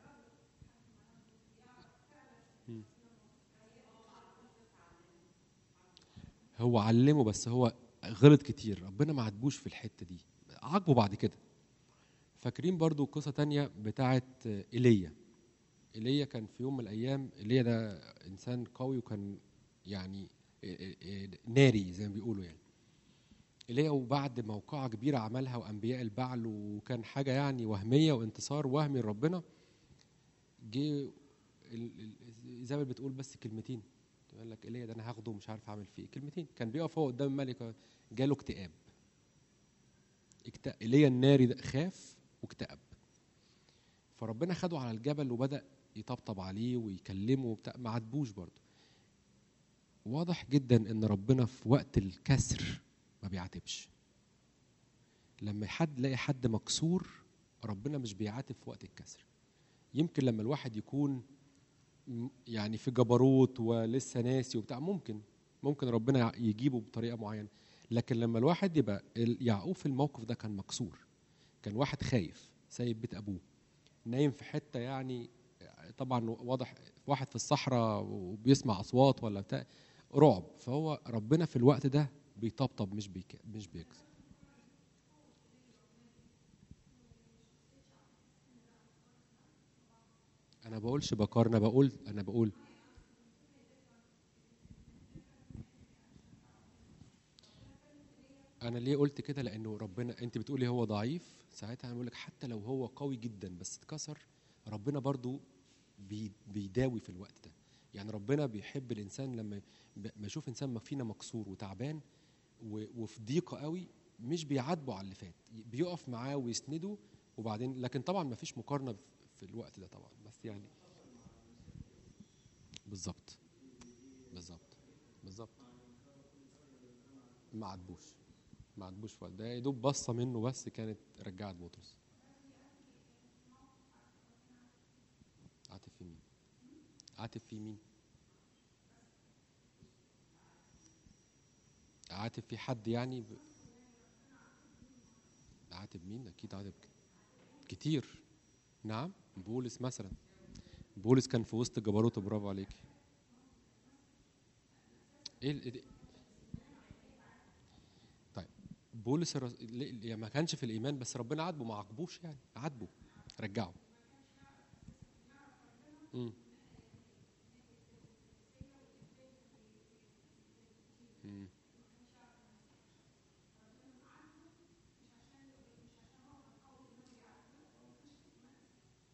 A: مم. هو علمه بس هو غلط كتير ربنا ما عاتبوش في الحته دي عاقبه بعد كده فاكرين برضو قصه تانية بتاعه ايليا ايليا كان في يوم من الايام ايليا ده انسان قوي وكان يعني ناري زي ما بيقولوا يعني ايليا وبعد موقعة كبيرة عملها وأنبياء البعل وكان حاجة يعني وهمية وانتصار وهمي لربنا جه ال- ال- ايزابل بتقول بس كلمتين تقول لك ايليا ده انا هاخده مش عارف اعمل فيه إيه. كلمتين كان بيقف هو قدام الملك جاله اكتئاب اكت- ايليا الناري ده خاف واكتئب فربنا خده على الجبل وبدأ يطبطب عليه ويكلمه وبتاع ما عاتبوش برضه واضح جدا ان ربنا في وقت الكسر ما بيعاتبش لما حد يلاقي حد مكسور ربنا مش بيعاتب في وقت الكسر يمكن لما الواحد يكون م- يعني في جبروت ولسه ناسي وبتاع ممكن ممكن ربنا يع- يجيبه بطريقه معينه لكن لما الواحد يبقى ال- يعقوب في الموقف ده كان مكسور كان واحد خايف سايب بيت ابوه نايم في حته يعني طبعا واضح واحد في الصحراء وبيسمع اصوات ولا بتاع رعب فهو ربنا في الوقت ده بيطبطب مش بيك مش بيكسر انا بقولش بقارن انا بقول انا بقول انا ليه قلت كده لانه ربنا انت بتقولي هو ضعيف ساعتها انا بقول لك حتى لو هو قوي جدا بس اتكسر ربنا برضو بي بيداوي في الوقت ده يعني ربنا بيحب الانسان لما ب- ما يشوف انسان ما فينا مكسور وتعبان و- وفي ضيقه قوي مش بيعاتبه على اللي فات بيقف معاه ويسنده وبعدين لكن طبعا ما فيش مقارنه في- في الوقت ده طبعا بس يعني بالظبط بالظبط بالظبط ما عاتبوش ما عاتبوش في الوقت ده يا دوب بصه منه بس كانت رجعت بطرس عاتب في مين عاتب في مين عاتب في حد يعني ب... عاتب مين اكيد عاتب ك- كتير نعم بولس مثلا بولس كان في وسط جبروته برافو عليك ايه ال- إيه- طيب بولس الرس... ليه- يعني ما كانش في الايمان بس ربنا عاتبه ما عاقبوش يعني عاتبه رجعه امم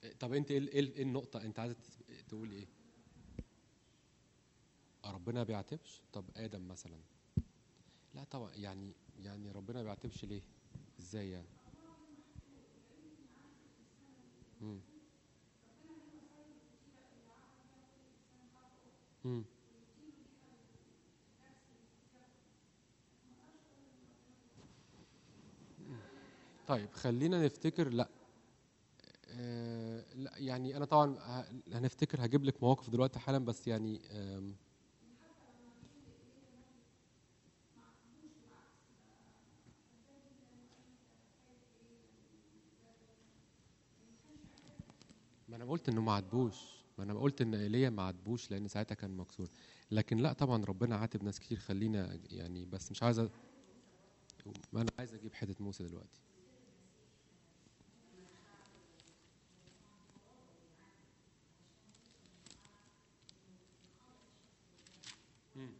A: طب انت ايه ال- ايه ال- إيه النقطه انت عايزه تت- تقول ايه آه، ربنا ما بيعاتبش طب ادم مثلا لا طبعا يعني يعني ربنا ما بيعاتبش ليه ازاي يعني مم. مم. طيب خلينا نفتكر لا آه لا يعني انا طبعا ه- هنفتكر هجيب لك مواقف دلوقتي حالا بس يعني آم، ما انا قلت انه ما عاتبوش ما انا قلت ان ايليا ما عاتبوش لان ساعتها كان مكسور لكن لا طبعا ربنا عاتب ناس كتير خلينا يعني بس مش عايز أ- ما انا عايز اجيب حته موسى دلوقتي مم.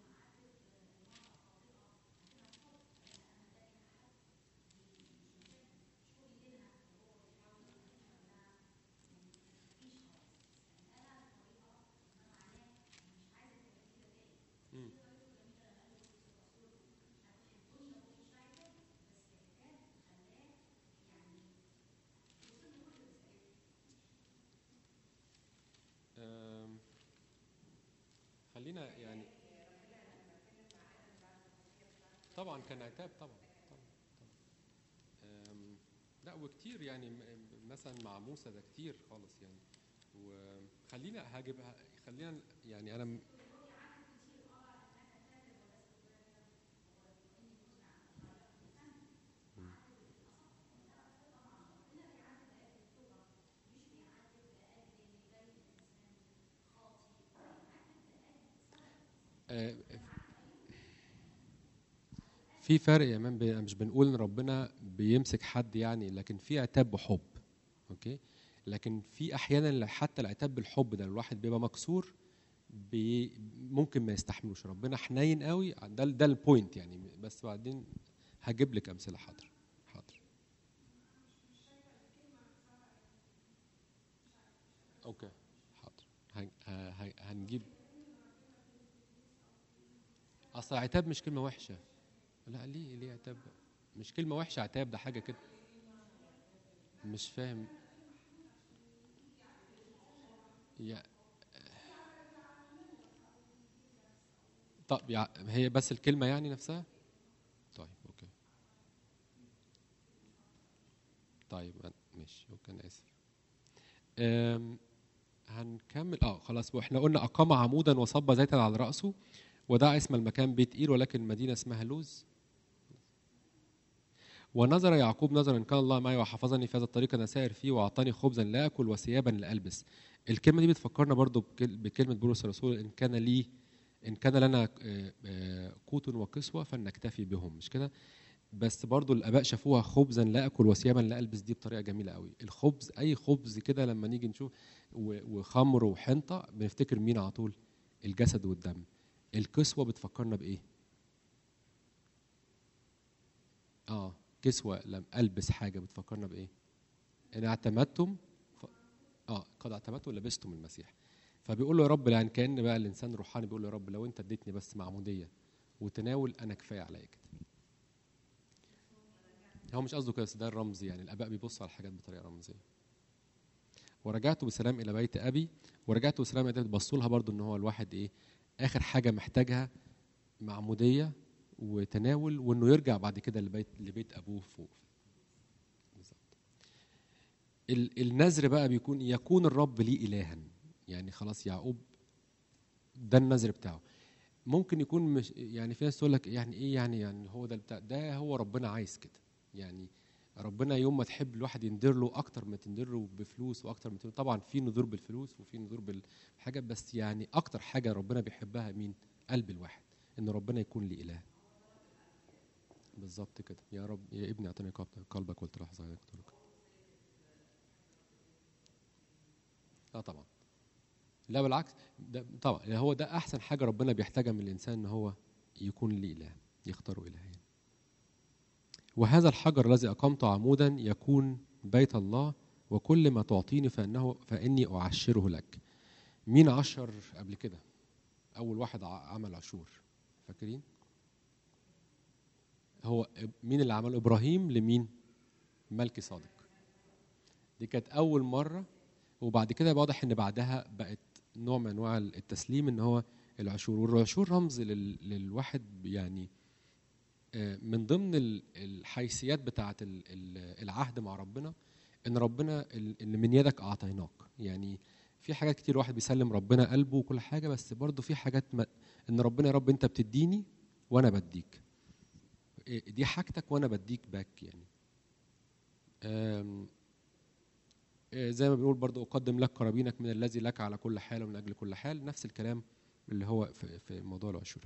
A: مم. أم، خلينا يعني طبعا كان عتاب طبعا طبعا طبعا أم، لا وكتير يعني م- م- مثلا مع موسى ده كتير خالص يعني وخلينا هجيبها خلينا يعني انا م- آه، في فرق يا مان بين- مش بنقول ان ربنا بيمسك حد يعني لكن في عتاب بحب اوكي لكن في احيانا حتى العتاب بالحب ده الواحد بيبقى مكسور بي ممكن ما يستحملوش ربنا حنين قوي ده ده البوينت يعني بس بعدين هجيب لك امثله حاضر حاضر اوكي حاضر هن- ه- ه- هنجيب اصل عتاب مش كلمه وحشه لا ليه ليه عتاب مش كلمه وحشه عتاب ده حاجه كده مش فاهم يا طب يع... هي بس الكلمه يعني نفسها طيب اوكي طيب أنا- ماشي اوكي انا اسف أم... هنكمل اه خلاص واحنا قلنا اقام عمودا وصب زيتا على راسه ودعا اسم المكان بيت ايل ولكن مدينه اسمها لوز ونظر يعقوب نظرا ان كان الله معي وحفظني في هذا الطريق انا سائر فيه واعطاني خبزا لا اكل وثيابا لا البس الكلمه دي بتفكرنا برضو بكل- بكلمه بولس الرسول ان كان لي ان كان لنا آه، آه، قوت وكسوه فلنكتفي بهم مش كده بس برضو الاباء شافوها خبزا لا اكل وثيابا لا البس دي بطريقه جميله قوي الخبز اي خبز كده لما نيجي نشوف و- وخمر وحنطه بنفتكر مين على طول الجسد والدم الكسوه بتفكرنا بايه اه كسوه لم البس حاجه بتفكرنا بايه ان اعتمدتم ف... اه قد اعتمدتم لبستم المسيح فبيقول له يا رب يعني كان بقى الانسان روحاني بيقول له يا رب لو انت اديتني بس معموديه وتناول انا كفايه عليا كده هو مش قصده كده بس ده الرمز يعني الاباء بيبصوا على الحاجات بطريقه رمزيه ورجعت بسلام الى بيت ابي ورجعت بسلام الى بصوا لها برضو ان هو الواحد ايه اخر حاجه محتاجها معموديه وتناول وانه يرجع بعد كده لبيت لبيت ابوه فوق بالظبط ال- النذر بقى بيكون يكون الرب لي الها يعني خلاص يعقوب ده النذر بتاعه ممكن يكون مش يعني في ناس تقول لك يعني ايه يعني يعني هو ده بتاع ده هو ربنا عايز كده يعني ربنا يوم ما تحب الواحد يندر له اكتر ما تندر له بفلوس واكتر ما تندر طبعا في نذور بالفلوس وفي نذور بالحاجه بس يعني اكتر حاجه ربنا بيحبها مين قلب الواحد ان ربنا يكون لي اله بالظبط كده يا رب يا ابني اعطني قلب- قلبك ولتلاحظ عليك طرقك اه طبعا لا بالعكس ده طبعا يعني هو ده احسن حاجه ربنا بيحتاجها من الانسان ان هو يكون ليه اله يختاروا الهين وهذا الحجر الذي اقمته عمودا يكون بيت الله وكل ما تعطيني فانه فاني اعشره لك مين عشر قبل كده اول واحد ع- عمل عشور فاكرين هو إب- مين اللي عمله ابراهيم لمين ملكي صادق دي كانت اول مره وبعد كده واضح ان بعدها بقت نوع من انواع التسليم ان هو العشور والعشور رمز لل... للواحد يعني آه، من ضمن ال- الحيثيات بتاعه ال- ال- العهد مع ربنا ان ربنا ال- اللي من يدك اعطيناك يعني في حاجات كتير واحد بيسلم ربنا قلبه وكل حاجه بس برضه في حاجات ما ان ربنا يا رب انت بتديني وانا بديك إيه، دي حاجتك وانا بديك باك يعني آم، إيه، زي ما بنقول برضه اقدم لك قرابينك من الذي لك على كل حال ومن اجل كل حال نفس الكلام اللي هو في, في موضوع العشور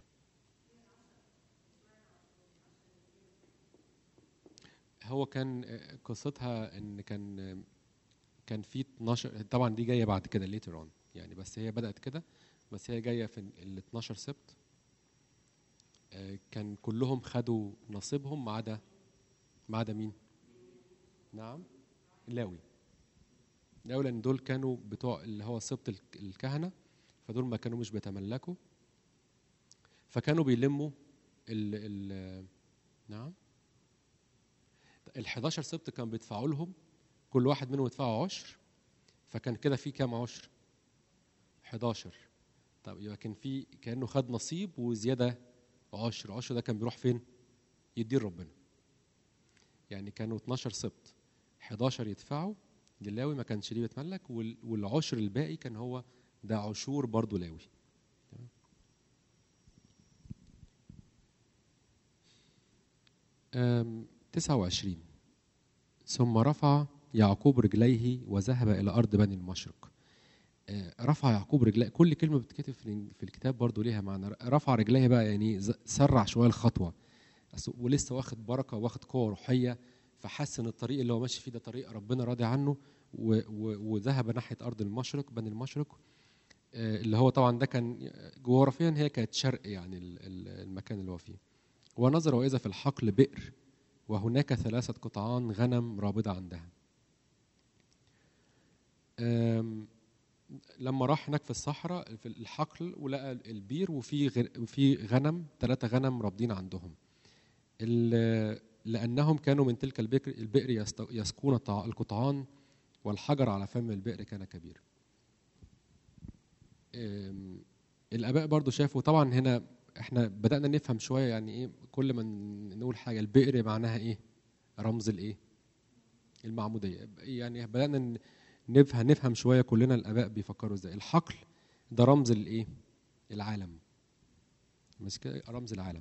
A: هو كان آه، قصتها ان كان آه، كان في 12 طبعا دي جايه بعد كده ليتر اون يعني بس هي بدات كده بس هي جايه في ال 12 سبت آه، كان كلهم خدوا نصيبهم ما عدا ما عدا مين؟ نعم لاوي لاوي لان دول كانوا بتوع اللي هو سبط الك- الكهنه فدول ما كانوا مش بيتملكوا فكانوا بيلموا ال ال نعم ال 11 سبت كان بيدفعوا لهم كل واحد منهم يدفعوا عشر فكان كده في كام عشر 11 طب يبقى كان في كانه خد نصيب وزياده عشر عشر ده كان بيروح فين يديه ربنا يعني كانوا 12 سبت 11 يدفعوا للاوي ما كانش ليه بيتملك وال- والعشر الباقي كان هو ده عشور برضه لاوي تمام؟ أم، 29 ثم رفع يعقوب رجليه وذهب الى ارض بني المشرق آه، رفع يعقوب رجليه كل كلمه بتتكتب في في الكتاب برضو ليها معنى رفع رجليه بقى يعني ز- سرع شويه الخطوه أصل- ولسه واخد بركه واخد قوه روحيه فحس ان الطريق اللي هو ماشي فيه ده طريق ربنا راضي عنه و- و- وذهب ناحيه ارض المشرق بني المشرق آه، اللي هو طبعا ده كان جغرافيا هي كانت شرق يعني ال- ال- المكان اللي هو فيه ونظر واذا في الحقل بئر وهناك ثلاثه قطعان غنم رابضه عندها آم، لما راح هناك في الصحراء في الحقل ولقى البير وفي غر- وفي غنم ثلاثة غنم رابضين عندهم ال- لأنهم كانوا من تلك البئر البئر يست- يسقون الطع- القطعان والحجر على فم البئر كان كبير أم، الآباء برضو شافوا طبعا هنا احنا بدأنا نفهم شوية يعني ايه كل ما ن- نقول حاجة البئر معناها ايه رمز الايه المعمودية يعني بدأنا ن- نفهم نفهم شويه كلنا الاباء بيفكروا ازاي الحقل ده رمز الايه العالم مش كده رمز العالم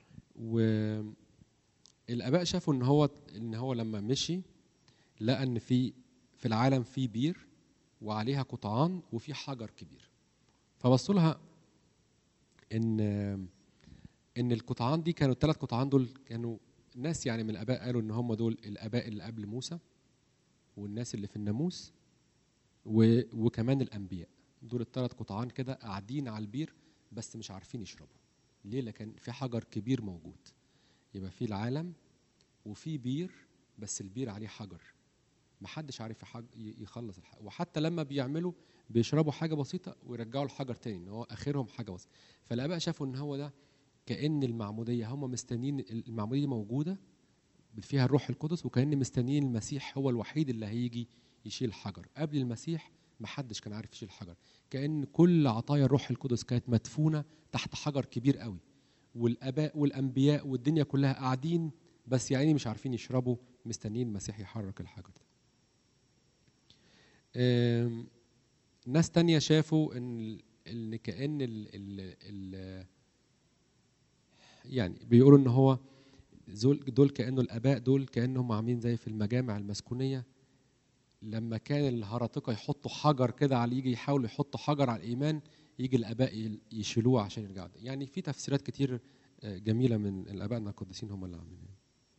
A: والاباء شافوا ان هو ان هو لما مشي لقى ان في في العالم في بير وعليها قطعان وفي حجر كبير فبصوا لها ان ان القطعان دي كانوا الثلاث قطعان دول كانوا ناس يعني من الاباء قالوا ان هم دول الاباء اللي قبل موسى والناس اللي في الناموس و... وكمان الانبياء دول الثلاث قطعان كده قاعدين على البير بس مش عارفين يشربوا ليه لكن في حجر كبير موجود يبقى في العالم وفي بير بس البير عليه حجر محدش عارف يحج... ي- يخلص الحجر وحتى لما بيعملوا بيشربوا حاجه بسيطه ويرجعوا الحجر تاني ان هو اخرهم حاجه بسيطه فالاباء شافوا ان هو ده كان المعموديه هم مستنيين المعموديه دي موجوده فيها الروح القدس وكان مستنيين المسيح هو الوحيد اللي هيجي يشيل الحجر قبل المسيح ما حدش كان عارف يشيل الحجر كأن كل عطايا الروح القدس كانت مدفونة تحت حجر كبير قوي والآباء والأنبياء والدنيا كلها قاعدين بس يعني مش عارفين يشربوا مستنيين المسيح يحرك الحجر ده آم، ناس تانية شافوا ان ان كأن ال ال ال يعني بيقولوا ان هو دول دول كانه الاباء دول كانهم عاملين زي في المجامع المسكونيه لما كان الهرطقه يحطوا حجر كده على يجي يحاولوا يحطوا حجر على الايمان يجي الاباء يل- يشيلوه عشان يرجعوا يعني في تفسيرات كتير آه، جميله من الابائنا القديسين هم اللي عاملينها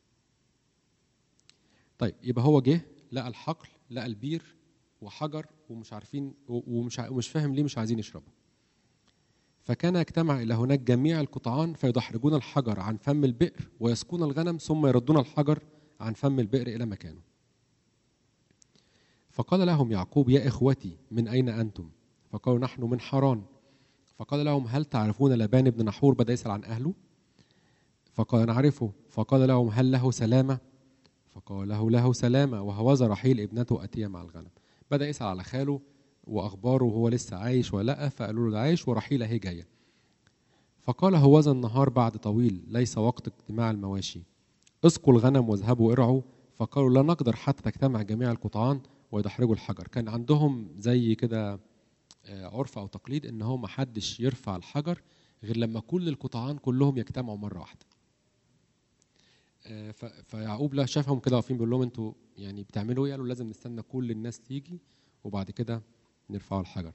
A: طيب يبقى هو جه لقى الحقل لقى البير وحجر ومش عارفين و- ومش ع- ومش فاهم ليه مش عايزين يشربوا فكان يجتمع إلى هناك جميع القطعان فيدحرجون الحجر عن فم البئر ويسقون الغنم ثم يردون الحجر عن فم البئر إلى مكانه فقال لهم يعقوب يا إخوتي من أين أنتم فقالوا نحن من حران فقال لهم هل تعرفون لبان بن نحور بدأ يسأل عن أهله فقال نعرفه فقال لهم هل له سلامة فقال له له سلامة وهوذا رحيل ابنته أتي مع الغنم بدأ يسأل على خاله وأخباره وهو لسه عايش ولا لأ فقالوا له ده عايش ورحيل أهي جاية فقال هوذا النهار بعد طويل ليس وقت اجتماع المواشي اسقوا الغنم واذهبوا ارعوا فقالوا لا نقدر حتى تجتمع جميع القطعان ويدحرجوا الحجر كان عندهم زي كده آه، عرف او تقليد ان هو ما حدش يرفع الحجر غير لما كل القطعان كلهم يجتمعوا مره واحده آه، ف- فيعقوب لا شافهم كده واقفين بيقول لهم انتوا يعني بتعملوا ايه قالوا لازم نستنى كل الناس تيجي وبعد كده نرفعوا الحجر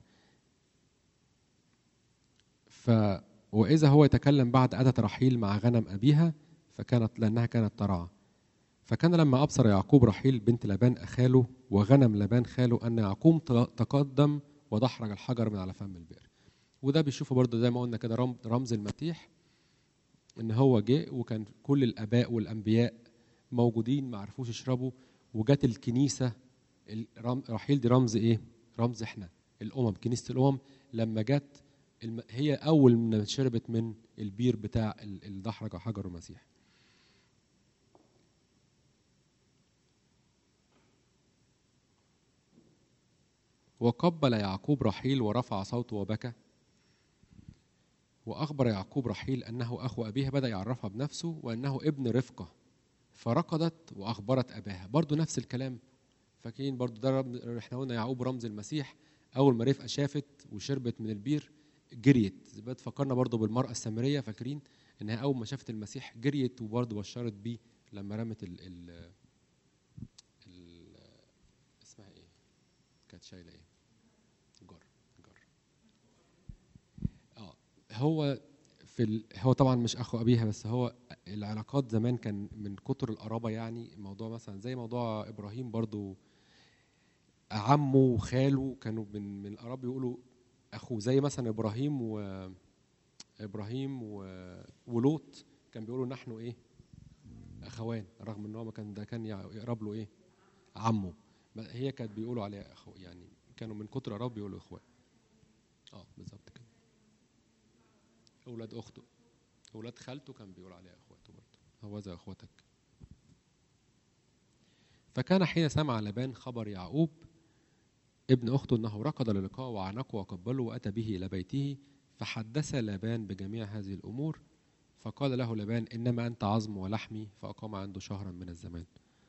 A: ف واذا هو يتكلم بعد اتت رحيل مع غنم ابيها فكانت لانها كانت ترعى فكان لما ابصر يعقوب رحيل بنت لبان اخاله وغنم لبان خاله ان يعقوب ت- تقدم ودحرج الحجر من على فم البئر وده بيشوفه برضه زي ما قلنا كده رم- رمز المسيح ان هو جه وكان كل الاباء والانبياء موجودين ما عرفوش يشربوا وجت الكنيسه الرم- رحيل دي رمز ايه رمز احنا الامم كنيسه الامم لما جت الم- هي اول من شربت من البير بتاع ال- الدحرج حجر المسيح وقبل يعقوب رحيل ورفع صوته وبكى وأخبر يعقوب رحيل أنه أخو أبيها بدأ يعرفها بنفسه وأنه ابن رفقة فركضت وأخبرت أباها برضو نفس الكلام فاكرين برضو ده رمز- احنا قلنا يعقوب رمز المسيح أول ما رفقة شافت وشربت من البير جريت بتفكرنا برضو بالمرأة السامرية فاكرين إنها أول ما شافت المسيح جريت وبرضو بشرت بيه لما رمت ال ال ال اسمها إيه؟ كانت شايلة إيه؟ جر جر اه هو في ال... هو طبعا مش اخو ابيها بس هو العلاقات زمان كان من كتر القرابه يعني الموضوع مثلا زي موضوع ابراهيم برضو عمه وخاله كانوا من من القراب يقولوا اخوه زي مثلا ابراهيم و ابراهيم و... ولوط كان بيقولوا نحن ايه اخوان رغم ان هو ما كان ده كان يقرب له ايه عمه ما هي كانت بيقولوا عليها اخو يعني كانوا من كتر قراب بيقولوا اخوان اه بالظبط كده اولاد اخته اولاد خالته كان بيقول عليها اخواته برضه هوذا اخوتك فكان حين سمع لبان خبر يعقوب ابن اخته انه ركض للقاء وعنقه وقبله واتى به الى بيته فحدث لبان بجميع هذه الامور فقال له لبان انما انت عظم ولحمي فاقام عنده شهرا من الزمان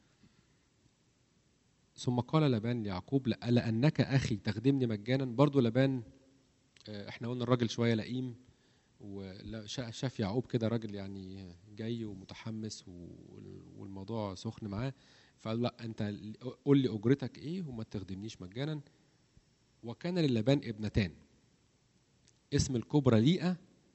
A: ثم قال لبان ليعقوب لأنك أخي تخدمني مجانا برضو لبان آه، احنا قلنا الراجل شوية لئيم وشاف يعقوب كده راجل يعني جاي ومتحمس وال- والموضوع سخن معاه فقال لا انت قول لي اجرتك ايه وما تخدمنيش مجانا وكان للبان ابنتان اسم الكبرى ليئة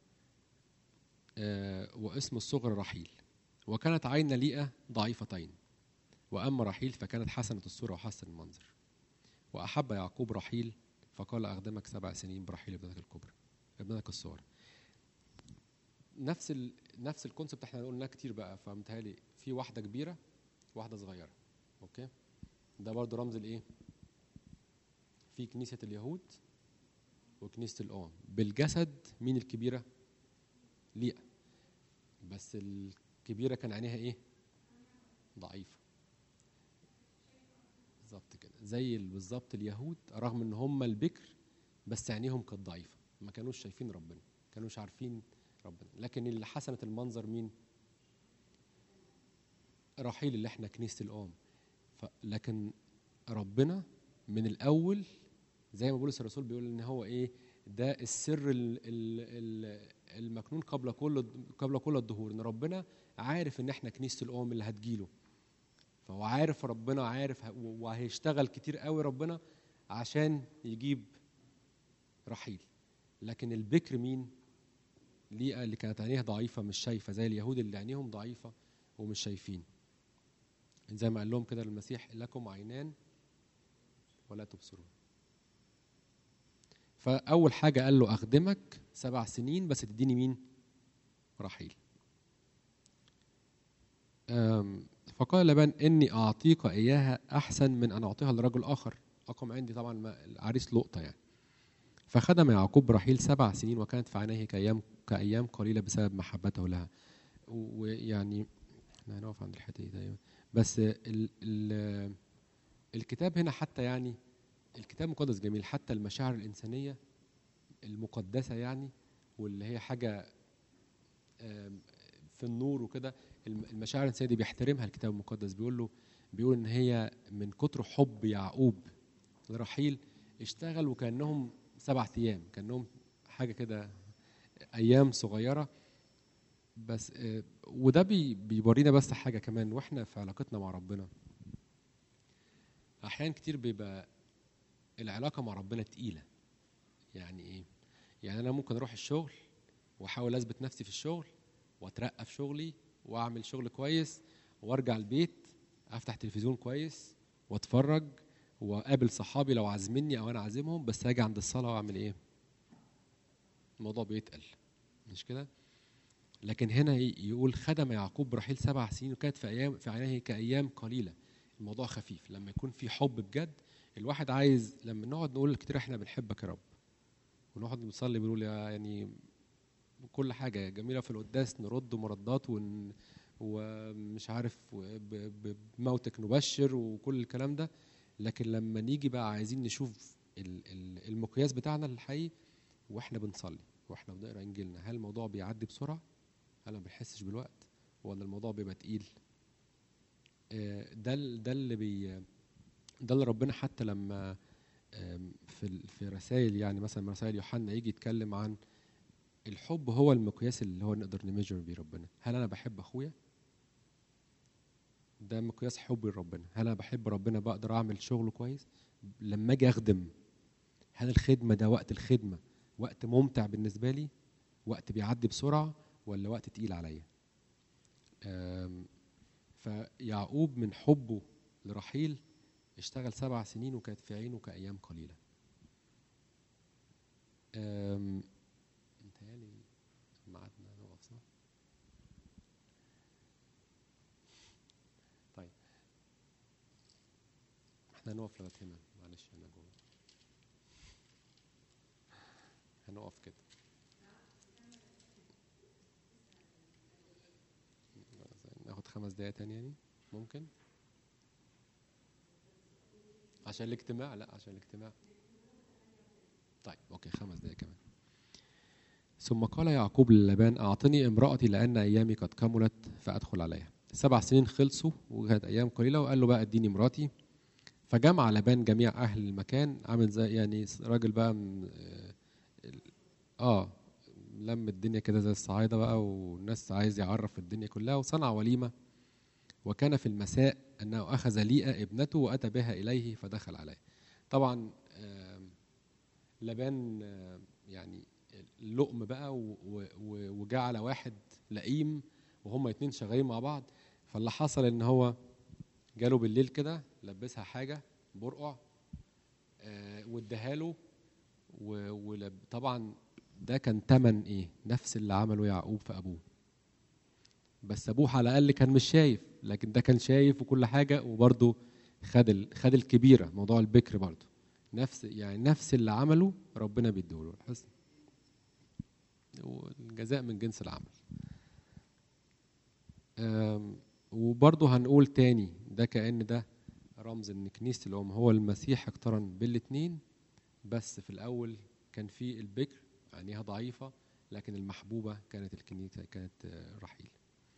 A: آه، واسم الصغرى رحيل وكانت عين ليئة ضعيفتين وأما رحيل فكانت حسنة الصورة وحسن المنظر وأحب يعقوب رحيل فقال أخدمك سبع سنين برحيل ابنتك الكبرى ابنتك الصغرى نفس ال... نفس الكونسبت احنا قلناه كتير بقى فمتهيألي في واحدة كبيرة واحدة صغيرة اوكي ده برضو رمز الايه في كنيسة اليهود وكنيسة الأمم بالجسد مين الكبيرة ليئة بس الكبيرة كان عينيها ايه ضعيفة بالظبط كده زي ال- بالظبط اليهود رغم ان هم البكر بس عينيهم كانت ضعيفة ما كانوش شايفين ربنا كانوش عارفين ربنا لكن اللي حسنت المنظر مين رحيل اللي احنا كنيسة الأم ف... لكن ربنا من الأول زي ما بولس الرسول بيقول ان هو ايه ده السر ال... ال... ال... المكنون قبل كل قبل كل الدهور ان ربنا عارف ان احنا كنيسة الأم اللي هتجيله فهو عارف ربنا عارف ه- وهيشتغل كتير قوي ربنا عشان يجيب رحيل لكن البكر مين ليئة اللي كانت عينيها ضعيفة مش شايفة زي اليهود اللي عينيهم ضعيفة ومش شايفين زي ما قال لهم كده المسيح لكم عينان ولا تبصرون فأول حاجة قال له أخدمك سبع سنين بس تديني مين رحيل أم، فقال لبان إني أعطيك إياها أحسن من أن أعطيها لرجل آخر اقم عندي طبعا ما- العريس لقطه يعني فخدم يعقوب رحيل سبع سنين وكانت في عينيه كايام كايام قليله بسبب محبته لها و- ويعني احنا هنقف عند الحته دي تقريبا بس ال ال الكتاب هنا حتى يعني الكتاب مقدس جميل حتى المشاعر الانسانيه المقدسه يعني واللي هي حاجه آم، في النور وكده الم- المشاعر الانسانيه دي بيحترمها الكتاب المقدس بيقول له بيقول ان هي من كتر حب يعقوب لرحيل اشتغل وكانهم سبعة ايام كانهم حاجه كده ايام صغيره بس آه، وده بي بيورينا بس حاجه كمان واحنا في علاقتنا مع ربنا احيان كتير بيبقى العلاقه مع ربنا تقيله يعني ايه يعني انا ممكن اروح الشغل واحاول اثبت نفسي في الشغل واترقى في شغلي واعمل شغل كويس وارجع البيت افتح تلفزيون كويس واتفرج واقابل صحابي لو عازميني او انا عازمهم بس اجي عند الصلاه واعمل ايه الموضوع بيتقل مش كده لكن هنا ي- يقول خدم يعقوب رحيل سبع سنين وكانت في ايام في عينيه كايام قليله الموضوع خفيف لما يكون في حب بجد الواحد عايز لما نقعد نقول كتير احنا بنحبك يا رب ونقعد نصلي بنقول يا يعني كل حاجه جميله في القداس نرد مردات ون ومش عارف و- ب- ب- بموتك نبشر وكل الكلام ده لكن لما نيجي بقى عايزين نشوف ال- ال- المقياس بتاعنا الحقيقي واحنا بنصلي واحنا بنقرا انجيلنا هل الموضوع بيعدي بسرعه هل ما بنحسش بالوقت ولا الموضوع بيبقى تقيل آه، ده ال- ده اللي بي ده اللي ربنا حتى لما آم، في ال- في رسائل يعني مثلا رسائل يوحنا يجي يتكلم عن الحب هو المقياس اللي هو نقدر نميجر بيه ربنا هل انا بحب اخويا ده مقياس حبي لربنا هل انا بحب ربنا بقدر اعمل شغل كويس لما اجي اخدم هل الخدمه ده وقت الخدمه وقت ممتع بالنسبه لي وقت بيعدي بسرعه ولا وقت تقيل عليا آم، فيعقوب من حبه لرحيل اشتغل سبع سنين وكانت في عينه كأيام قليلة أم، متهيألي ميعادنا نقف صح؟ طيب احنا هنقف لغاية هنا معلش انا جوه هنقف كده ناخد خمس دقايق تاني يعني ممكن عشان الاجتماع لا عشان الاجتماع طيب اوكي خمس دقايق كمان ثم قال يعقوب للبان اعطني امرأتي لان ايامي قد كملت فادخل عليها سبع سنين خلصوا وكانت ايام قليله وقال له بقى اديني مراتي فجمع لبان جميع اهل المكان عامل زي يعني راجل بقى من اه لم الدنيا كده زي الصعايده بقى والناس عايز يعرف الدنيا كلها وصنع وليمه وكان في المساء انه اخذ ليئه ابنته واتى بها اليه فدخل عليه طبعا آم، لبان آم، يعني اللقم بقى و- و- و- وجعل واحد لئيم وهما اتنين شغالين مع بعض فاللي حصل ان هو جاله بالليل كده لبسها حاجه برقع آه، واداها له وطبعا ده كان تمن ايه نفس اللي عمله يعقوب في ابوه بس ابوه على الاقل كان مش شايف لكن ده كان شايف وكل حاجه وبرضه خد ال... خد الكبيره موضوع البكر برضه نفس يعني نفس اللي عمله ربنا بيديله حسن والجزاء من جنس العمل أم، وبرضه هنقول تاني ده كأن ده رمز ان كنيسة الأم هو المسيح اقترن بالاتنين بس في الأول كان في البكر عينيها ضعيفة لكن المحبوبة كانت الكنيسة كانت آه، رحيل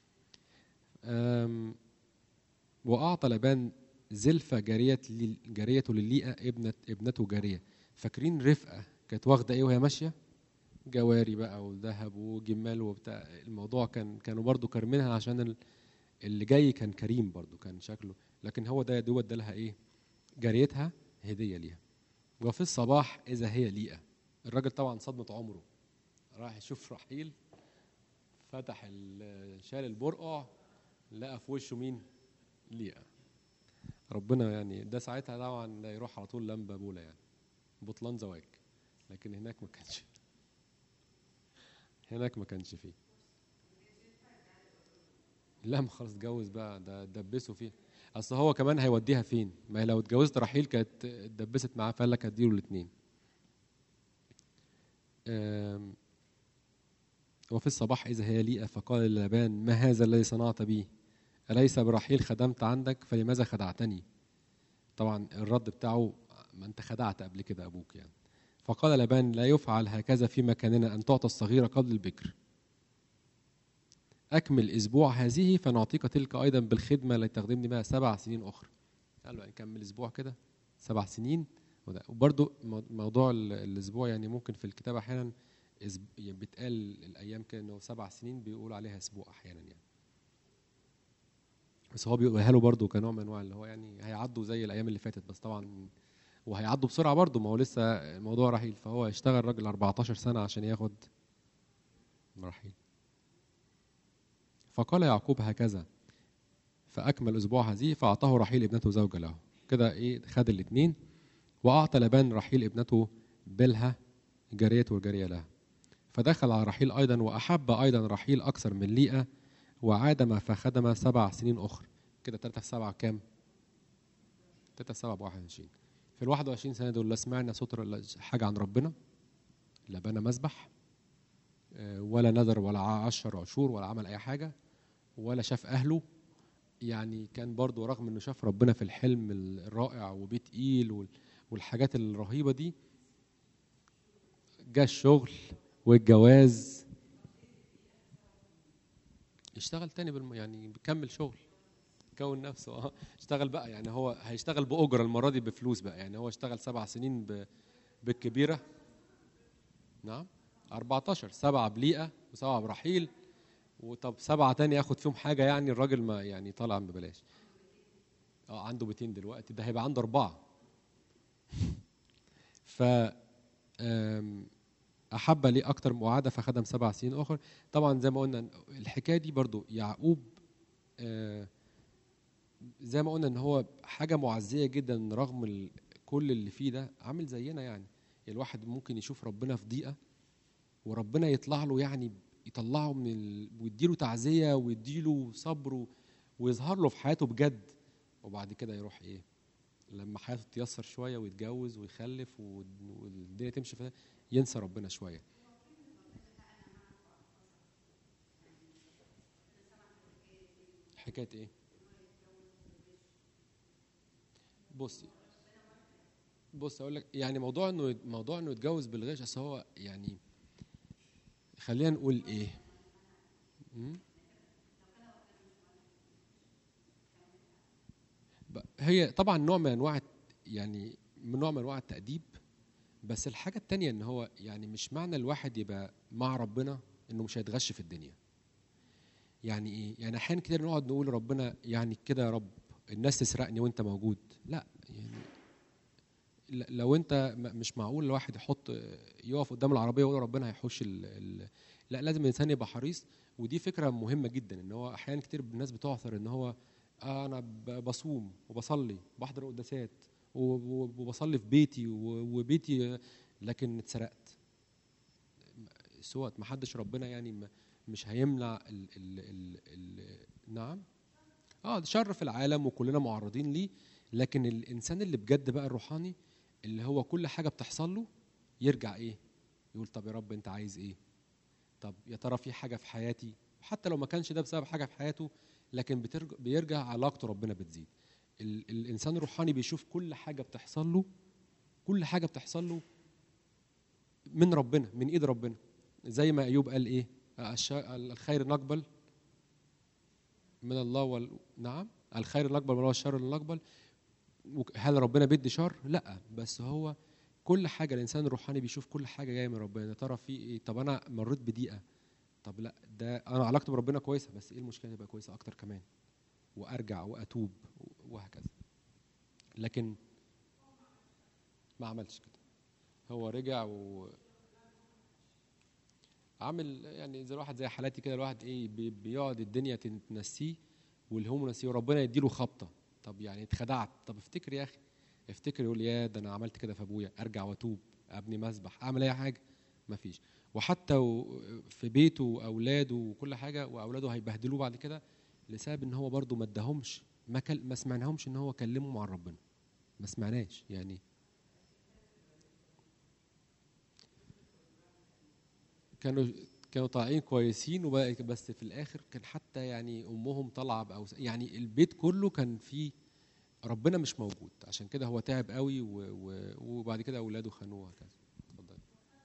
A: أم، وأعطى لبان زلفة جارية لل- جاريته لليئة ابنة ابنته جارية فاكرين رفقة كانت واخدة ايه وهي ماشية جواري بقى وذهب وجمال وبتاع الموضوع كان كانوا برضو كارمينها عشان ال- اللي جاي كان كريم برضو كان شكله لكن هو ده دوت ادالها ايه جاريتها هدية ليها وفي الصباح إذا هي ليئة الراجل طبعا صدمة عمره راح يشوف رحيل فتح ال- شال البرقع لقى في وشه مين ليئة ربنا يعني ده ساعتها طبعا ده يروح على طول لمبة بولا يعني بطلان زواج لكن هناك ما كانش هناك ما كانش فيه لا ما خلاص اتجوز بقى ده دبسه فيه اصل هو كمان هيوديها فين ما هي لو اتجوزت رحيل كانت اتدبست معاه فقال لك هديله الاثنين وفي الصباح إذا هي ليئة فقال للابان ما هذا الذي صنعت بي أليس برحيل خدمت عندك فلماذا خدعتني طبعا الرد بتاعه ما أنت خدعت قبل كده أبوك يعني فقال لابان لا يفعل هكذا في مكاننا أن تعطى الصغيرة قبل البكر أكمل أسبوع هذه فنعطيك تلك أيضا بالخدمة التي تخدمني بها سبع سنين أخرى قال له نكمل أسبوع كده سبع سنين وبرضه موضوع الأسبوع يعني ممكن في الكتاب أحيانا يعني بيتقال الأيام كده إنه سبع سنين بيقول عليها أسبوع أحيانا يعني بس هو بيقولها له برضه كنوع من انواع اللي هو يعني هيعدوا زي الايام اللي فاتت بس طبعا وهيعدوا بسرعه برضه ما هو لسه الموضوع رحيل فهو هيشتغل راجل 14 سنه عشان ياخد رحيل فقال يعقوب هكذا فأكمل أسبوع هذه فأعطاه رحيل ابنته زوجة له كده إيه خد الاثنين وأعطى لبان رحيل ابنته بلها جارية وجارية لها فدخل على رحيل أيضا وأحب أيضا رحيل أكثر من ليئة وعادم فخدم سبع سنين أخرى كده تلاتة في سبعة كام؟ تلاتة في سبعة بواحد وعشرين في الواحد وعشرين سنة دول لا سمعنا صوت حاجة عن ربنا لا بنى مسبح ولا نذر ولا عشر عشور ولا عمل أي حاجة ولا شاف أهله يعني كان برضه رغم انه شاف ربنا في الحلم الرائع وبيت ايل والحاجات الرهيبه دي جه الشغل والجواز اشتغل تاني بالم... يعني بيكمل شغل كون نفسه اه اشتغل بقى يعني هو هيشتغل باجره المره دي بفلوس بقى يعني هو اشتغل سبع سنين ب... بالكبيره نعم 14 سبعه بليقه وسبعه برحيل وطب سبعه تاني ياخد فيهم حاجه يعني الراجل ما يعني طالع ببلاش اه عنده بيتين دلوقتي ده هيبقى عنده اربعه ف احب لي اكتر معاده فخدم سبع سنين اخر طبعا زي ما قلنا الحكايه دي برضو يعقوب زي ما قلنا ان هو حاجه معزيه جدا رغم كل اللي فيه ده عامل زينا يعني الواحد ممكن يشوف ربنا في ضيقه وربنا يطلع له يعني يطلعه من ال... ويديله تعزيه ويديله صبر ويظهر له في حياته بجد وبعد كده يروح ايه لما حياته تيسر شويه ويتجوز ويخلف والدنيا تمشي فيها ينسى ربنا شويه حكايه ايه بصي بص اقول لك يعني موضوع انه موضوع انه يتجوز بالغش اصل هو يعني خلينا نقول ايه هي طبعا نوع من انواع يعني من نوع من انواع التأديب بس الحاجة التانية ان هو يعني مش معنى الواحد يبقى مع ربنا انه مش هيتغش في الدنيا يعني ايه يعني احيانا كتير نقعد نقول ربنا يعني كده يا رب الناس تسرقني وانت موجود لا يعني لو انت مش معقول الواحد يحط يقف قدام العربيه ويقول ربنا هيحوش ال ال لا لازم الانسان يبقى حريص ودي فكره مهمه جدا ان هو احيانا كتير الناس بتعثر ان هو انا بصوم وبصلي بحضر قداسات وبصلي في بيتي وبيتي لكن اتسرقت سوات ما حدش ربنا يعني مش هيمنع ال ال ال ال نعم اه شر في العالم وكلنا معرضين ليه لكن الانسان اللي بجد بقى الروحاني اللي هو كل حاجه بتحصل له يرجع ايه يقول طب يا رب انت عايز ايه طب يا ترى في حاجه في حياتي حتى لو ما كانش ده بسبب حاجه في حياته لكن بترجع بيرجع علاقته ربنا بتزيد ال الانسان الروحاني بيشوف كل حاجه بتحصل له كل حاجه بتحصل له من ربنا من ايد ربنا زي ما ايوب قال ايه الخير نقبل من الله وال... نعم الخير نقبل من الله والشر نقبل هل ربنا بيدي شر؟ لا بس هو كل حاجه الانسان الروحاني بيشوف كل حاجه جايه من ربنا يا ترى في ايه؟ طب انا مريت بضيقه طب لا ده انا علاقتي بربنا كويسه بس ايه المشكله تبقى كويسه اكتر كمان وارجع واتوب وهكذا لكن ما عملش كده هو رجع و عامل يعني زي الواحد زي حالاتي كده الواحد ايه بيقعد الدنيا تنسيه والهموم نسيه وربنا يديله خبطه طب يعني اتخدعت طب افتكر يا اخي افتكر يقول يا ده انا عملت كده في ابويا ارجع واتوب ابني مسبح اعمل اي حاجه مفيش وحتى في بيته واولاده وكل حاجه واولاده هيبهدلوه بعد كده لسبب ان هو برضو ما اداهمش ما, كل ما سمعناهمش ان هو كلمهم عن ربنا ما سمعناش يعني كانوا كانوا طالعين كويسين وبقى بس في الاخر كان حتى يعني امهم طالعه بأوس يعني البيت كله كان فيه ربنا مش موجود عشان كده هو تعب قوي و... و... وبعد كده اولاده خانوه وهكذا اتفضل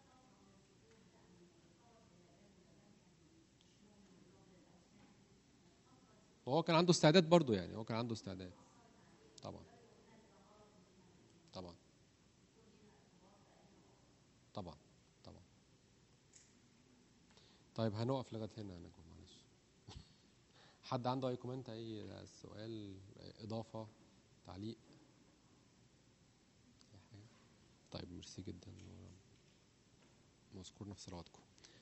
A: وهو كان عنده استعداد برضه يعني هو كان عنده استعداد طبعا طبعا طبعا طبعا طيب هنقف لغايه هنا انا جوه معلش حد عنده اي كومنت اي سؤال اضافه تعليق أي حاجة؟ طيب ميرسي جدا مذكورنا في صلواتكم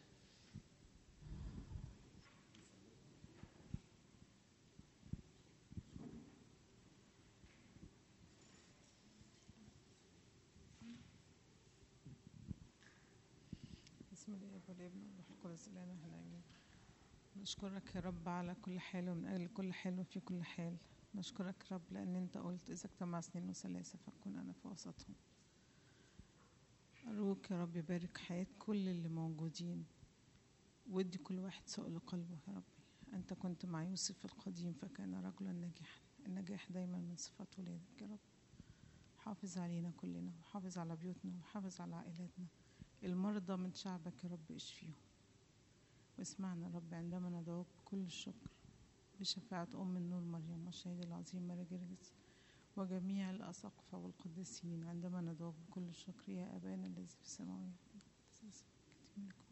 B: بسم الله والابن والروح القدس الان احنا امين نشكرك يا رب على كل حال ومن اجل كل حال وفي كل حال نشكرك يا رب لان انت قلت اذا اجتمع اثنين وثلاثه فاكون انا في وسطهم أروك يا رب بارك حياة كل اللي موجودين وادي كل واحد سؤل قلبه يا ربي أنت كنت مع يوسف القديم فكان رجلا ناجحا النجاح دايما من صفات ولادك يا رب حافظ علينا كلنا وحافظ على بيوتنا وحافظ على عائلاتنا المرضى من شعبك يا رب اشفيهم واسمعنا يا رب عندما ندعوك بكل الشكر بشفاعة أم النور مريم والشهيد العظيم ماري جرجس وجميع الأساقفة والقديسين عندما ندعوك بكل الشكر يا أبانا الذي في السماوات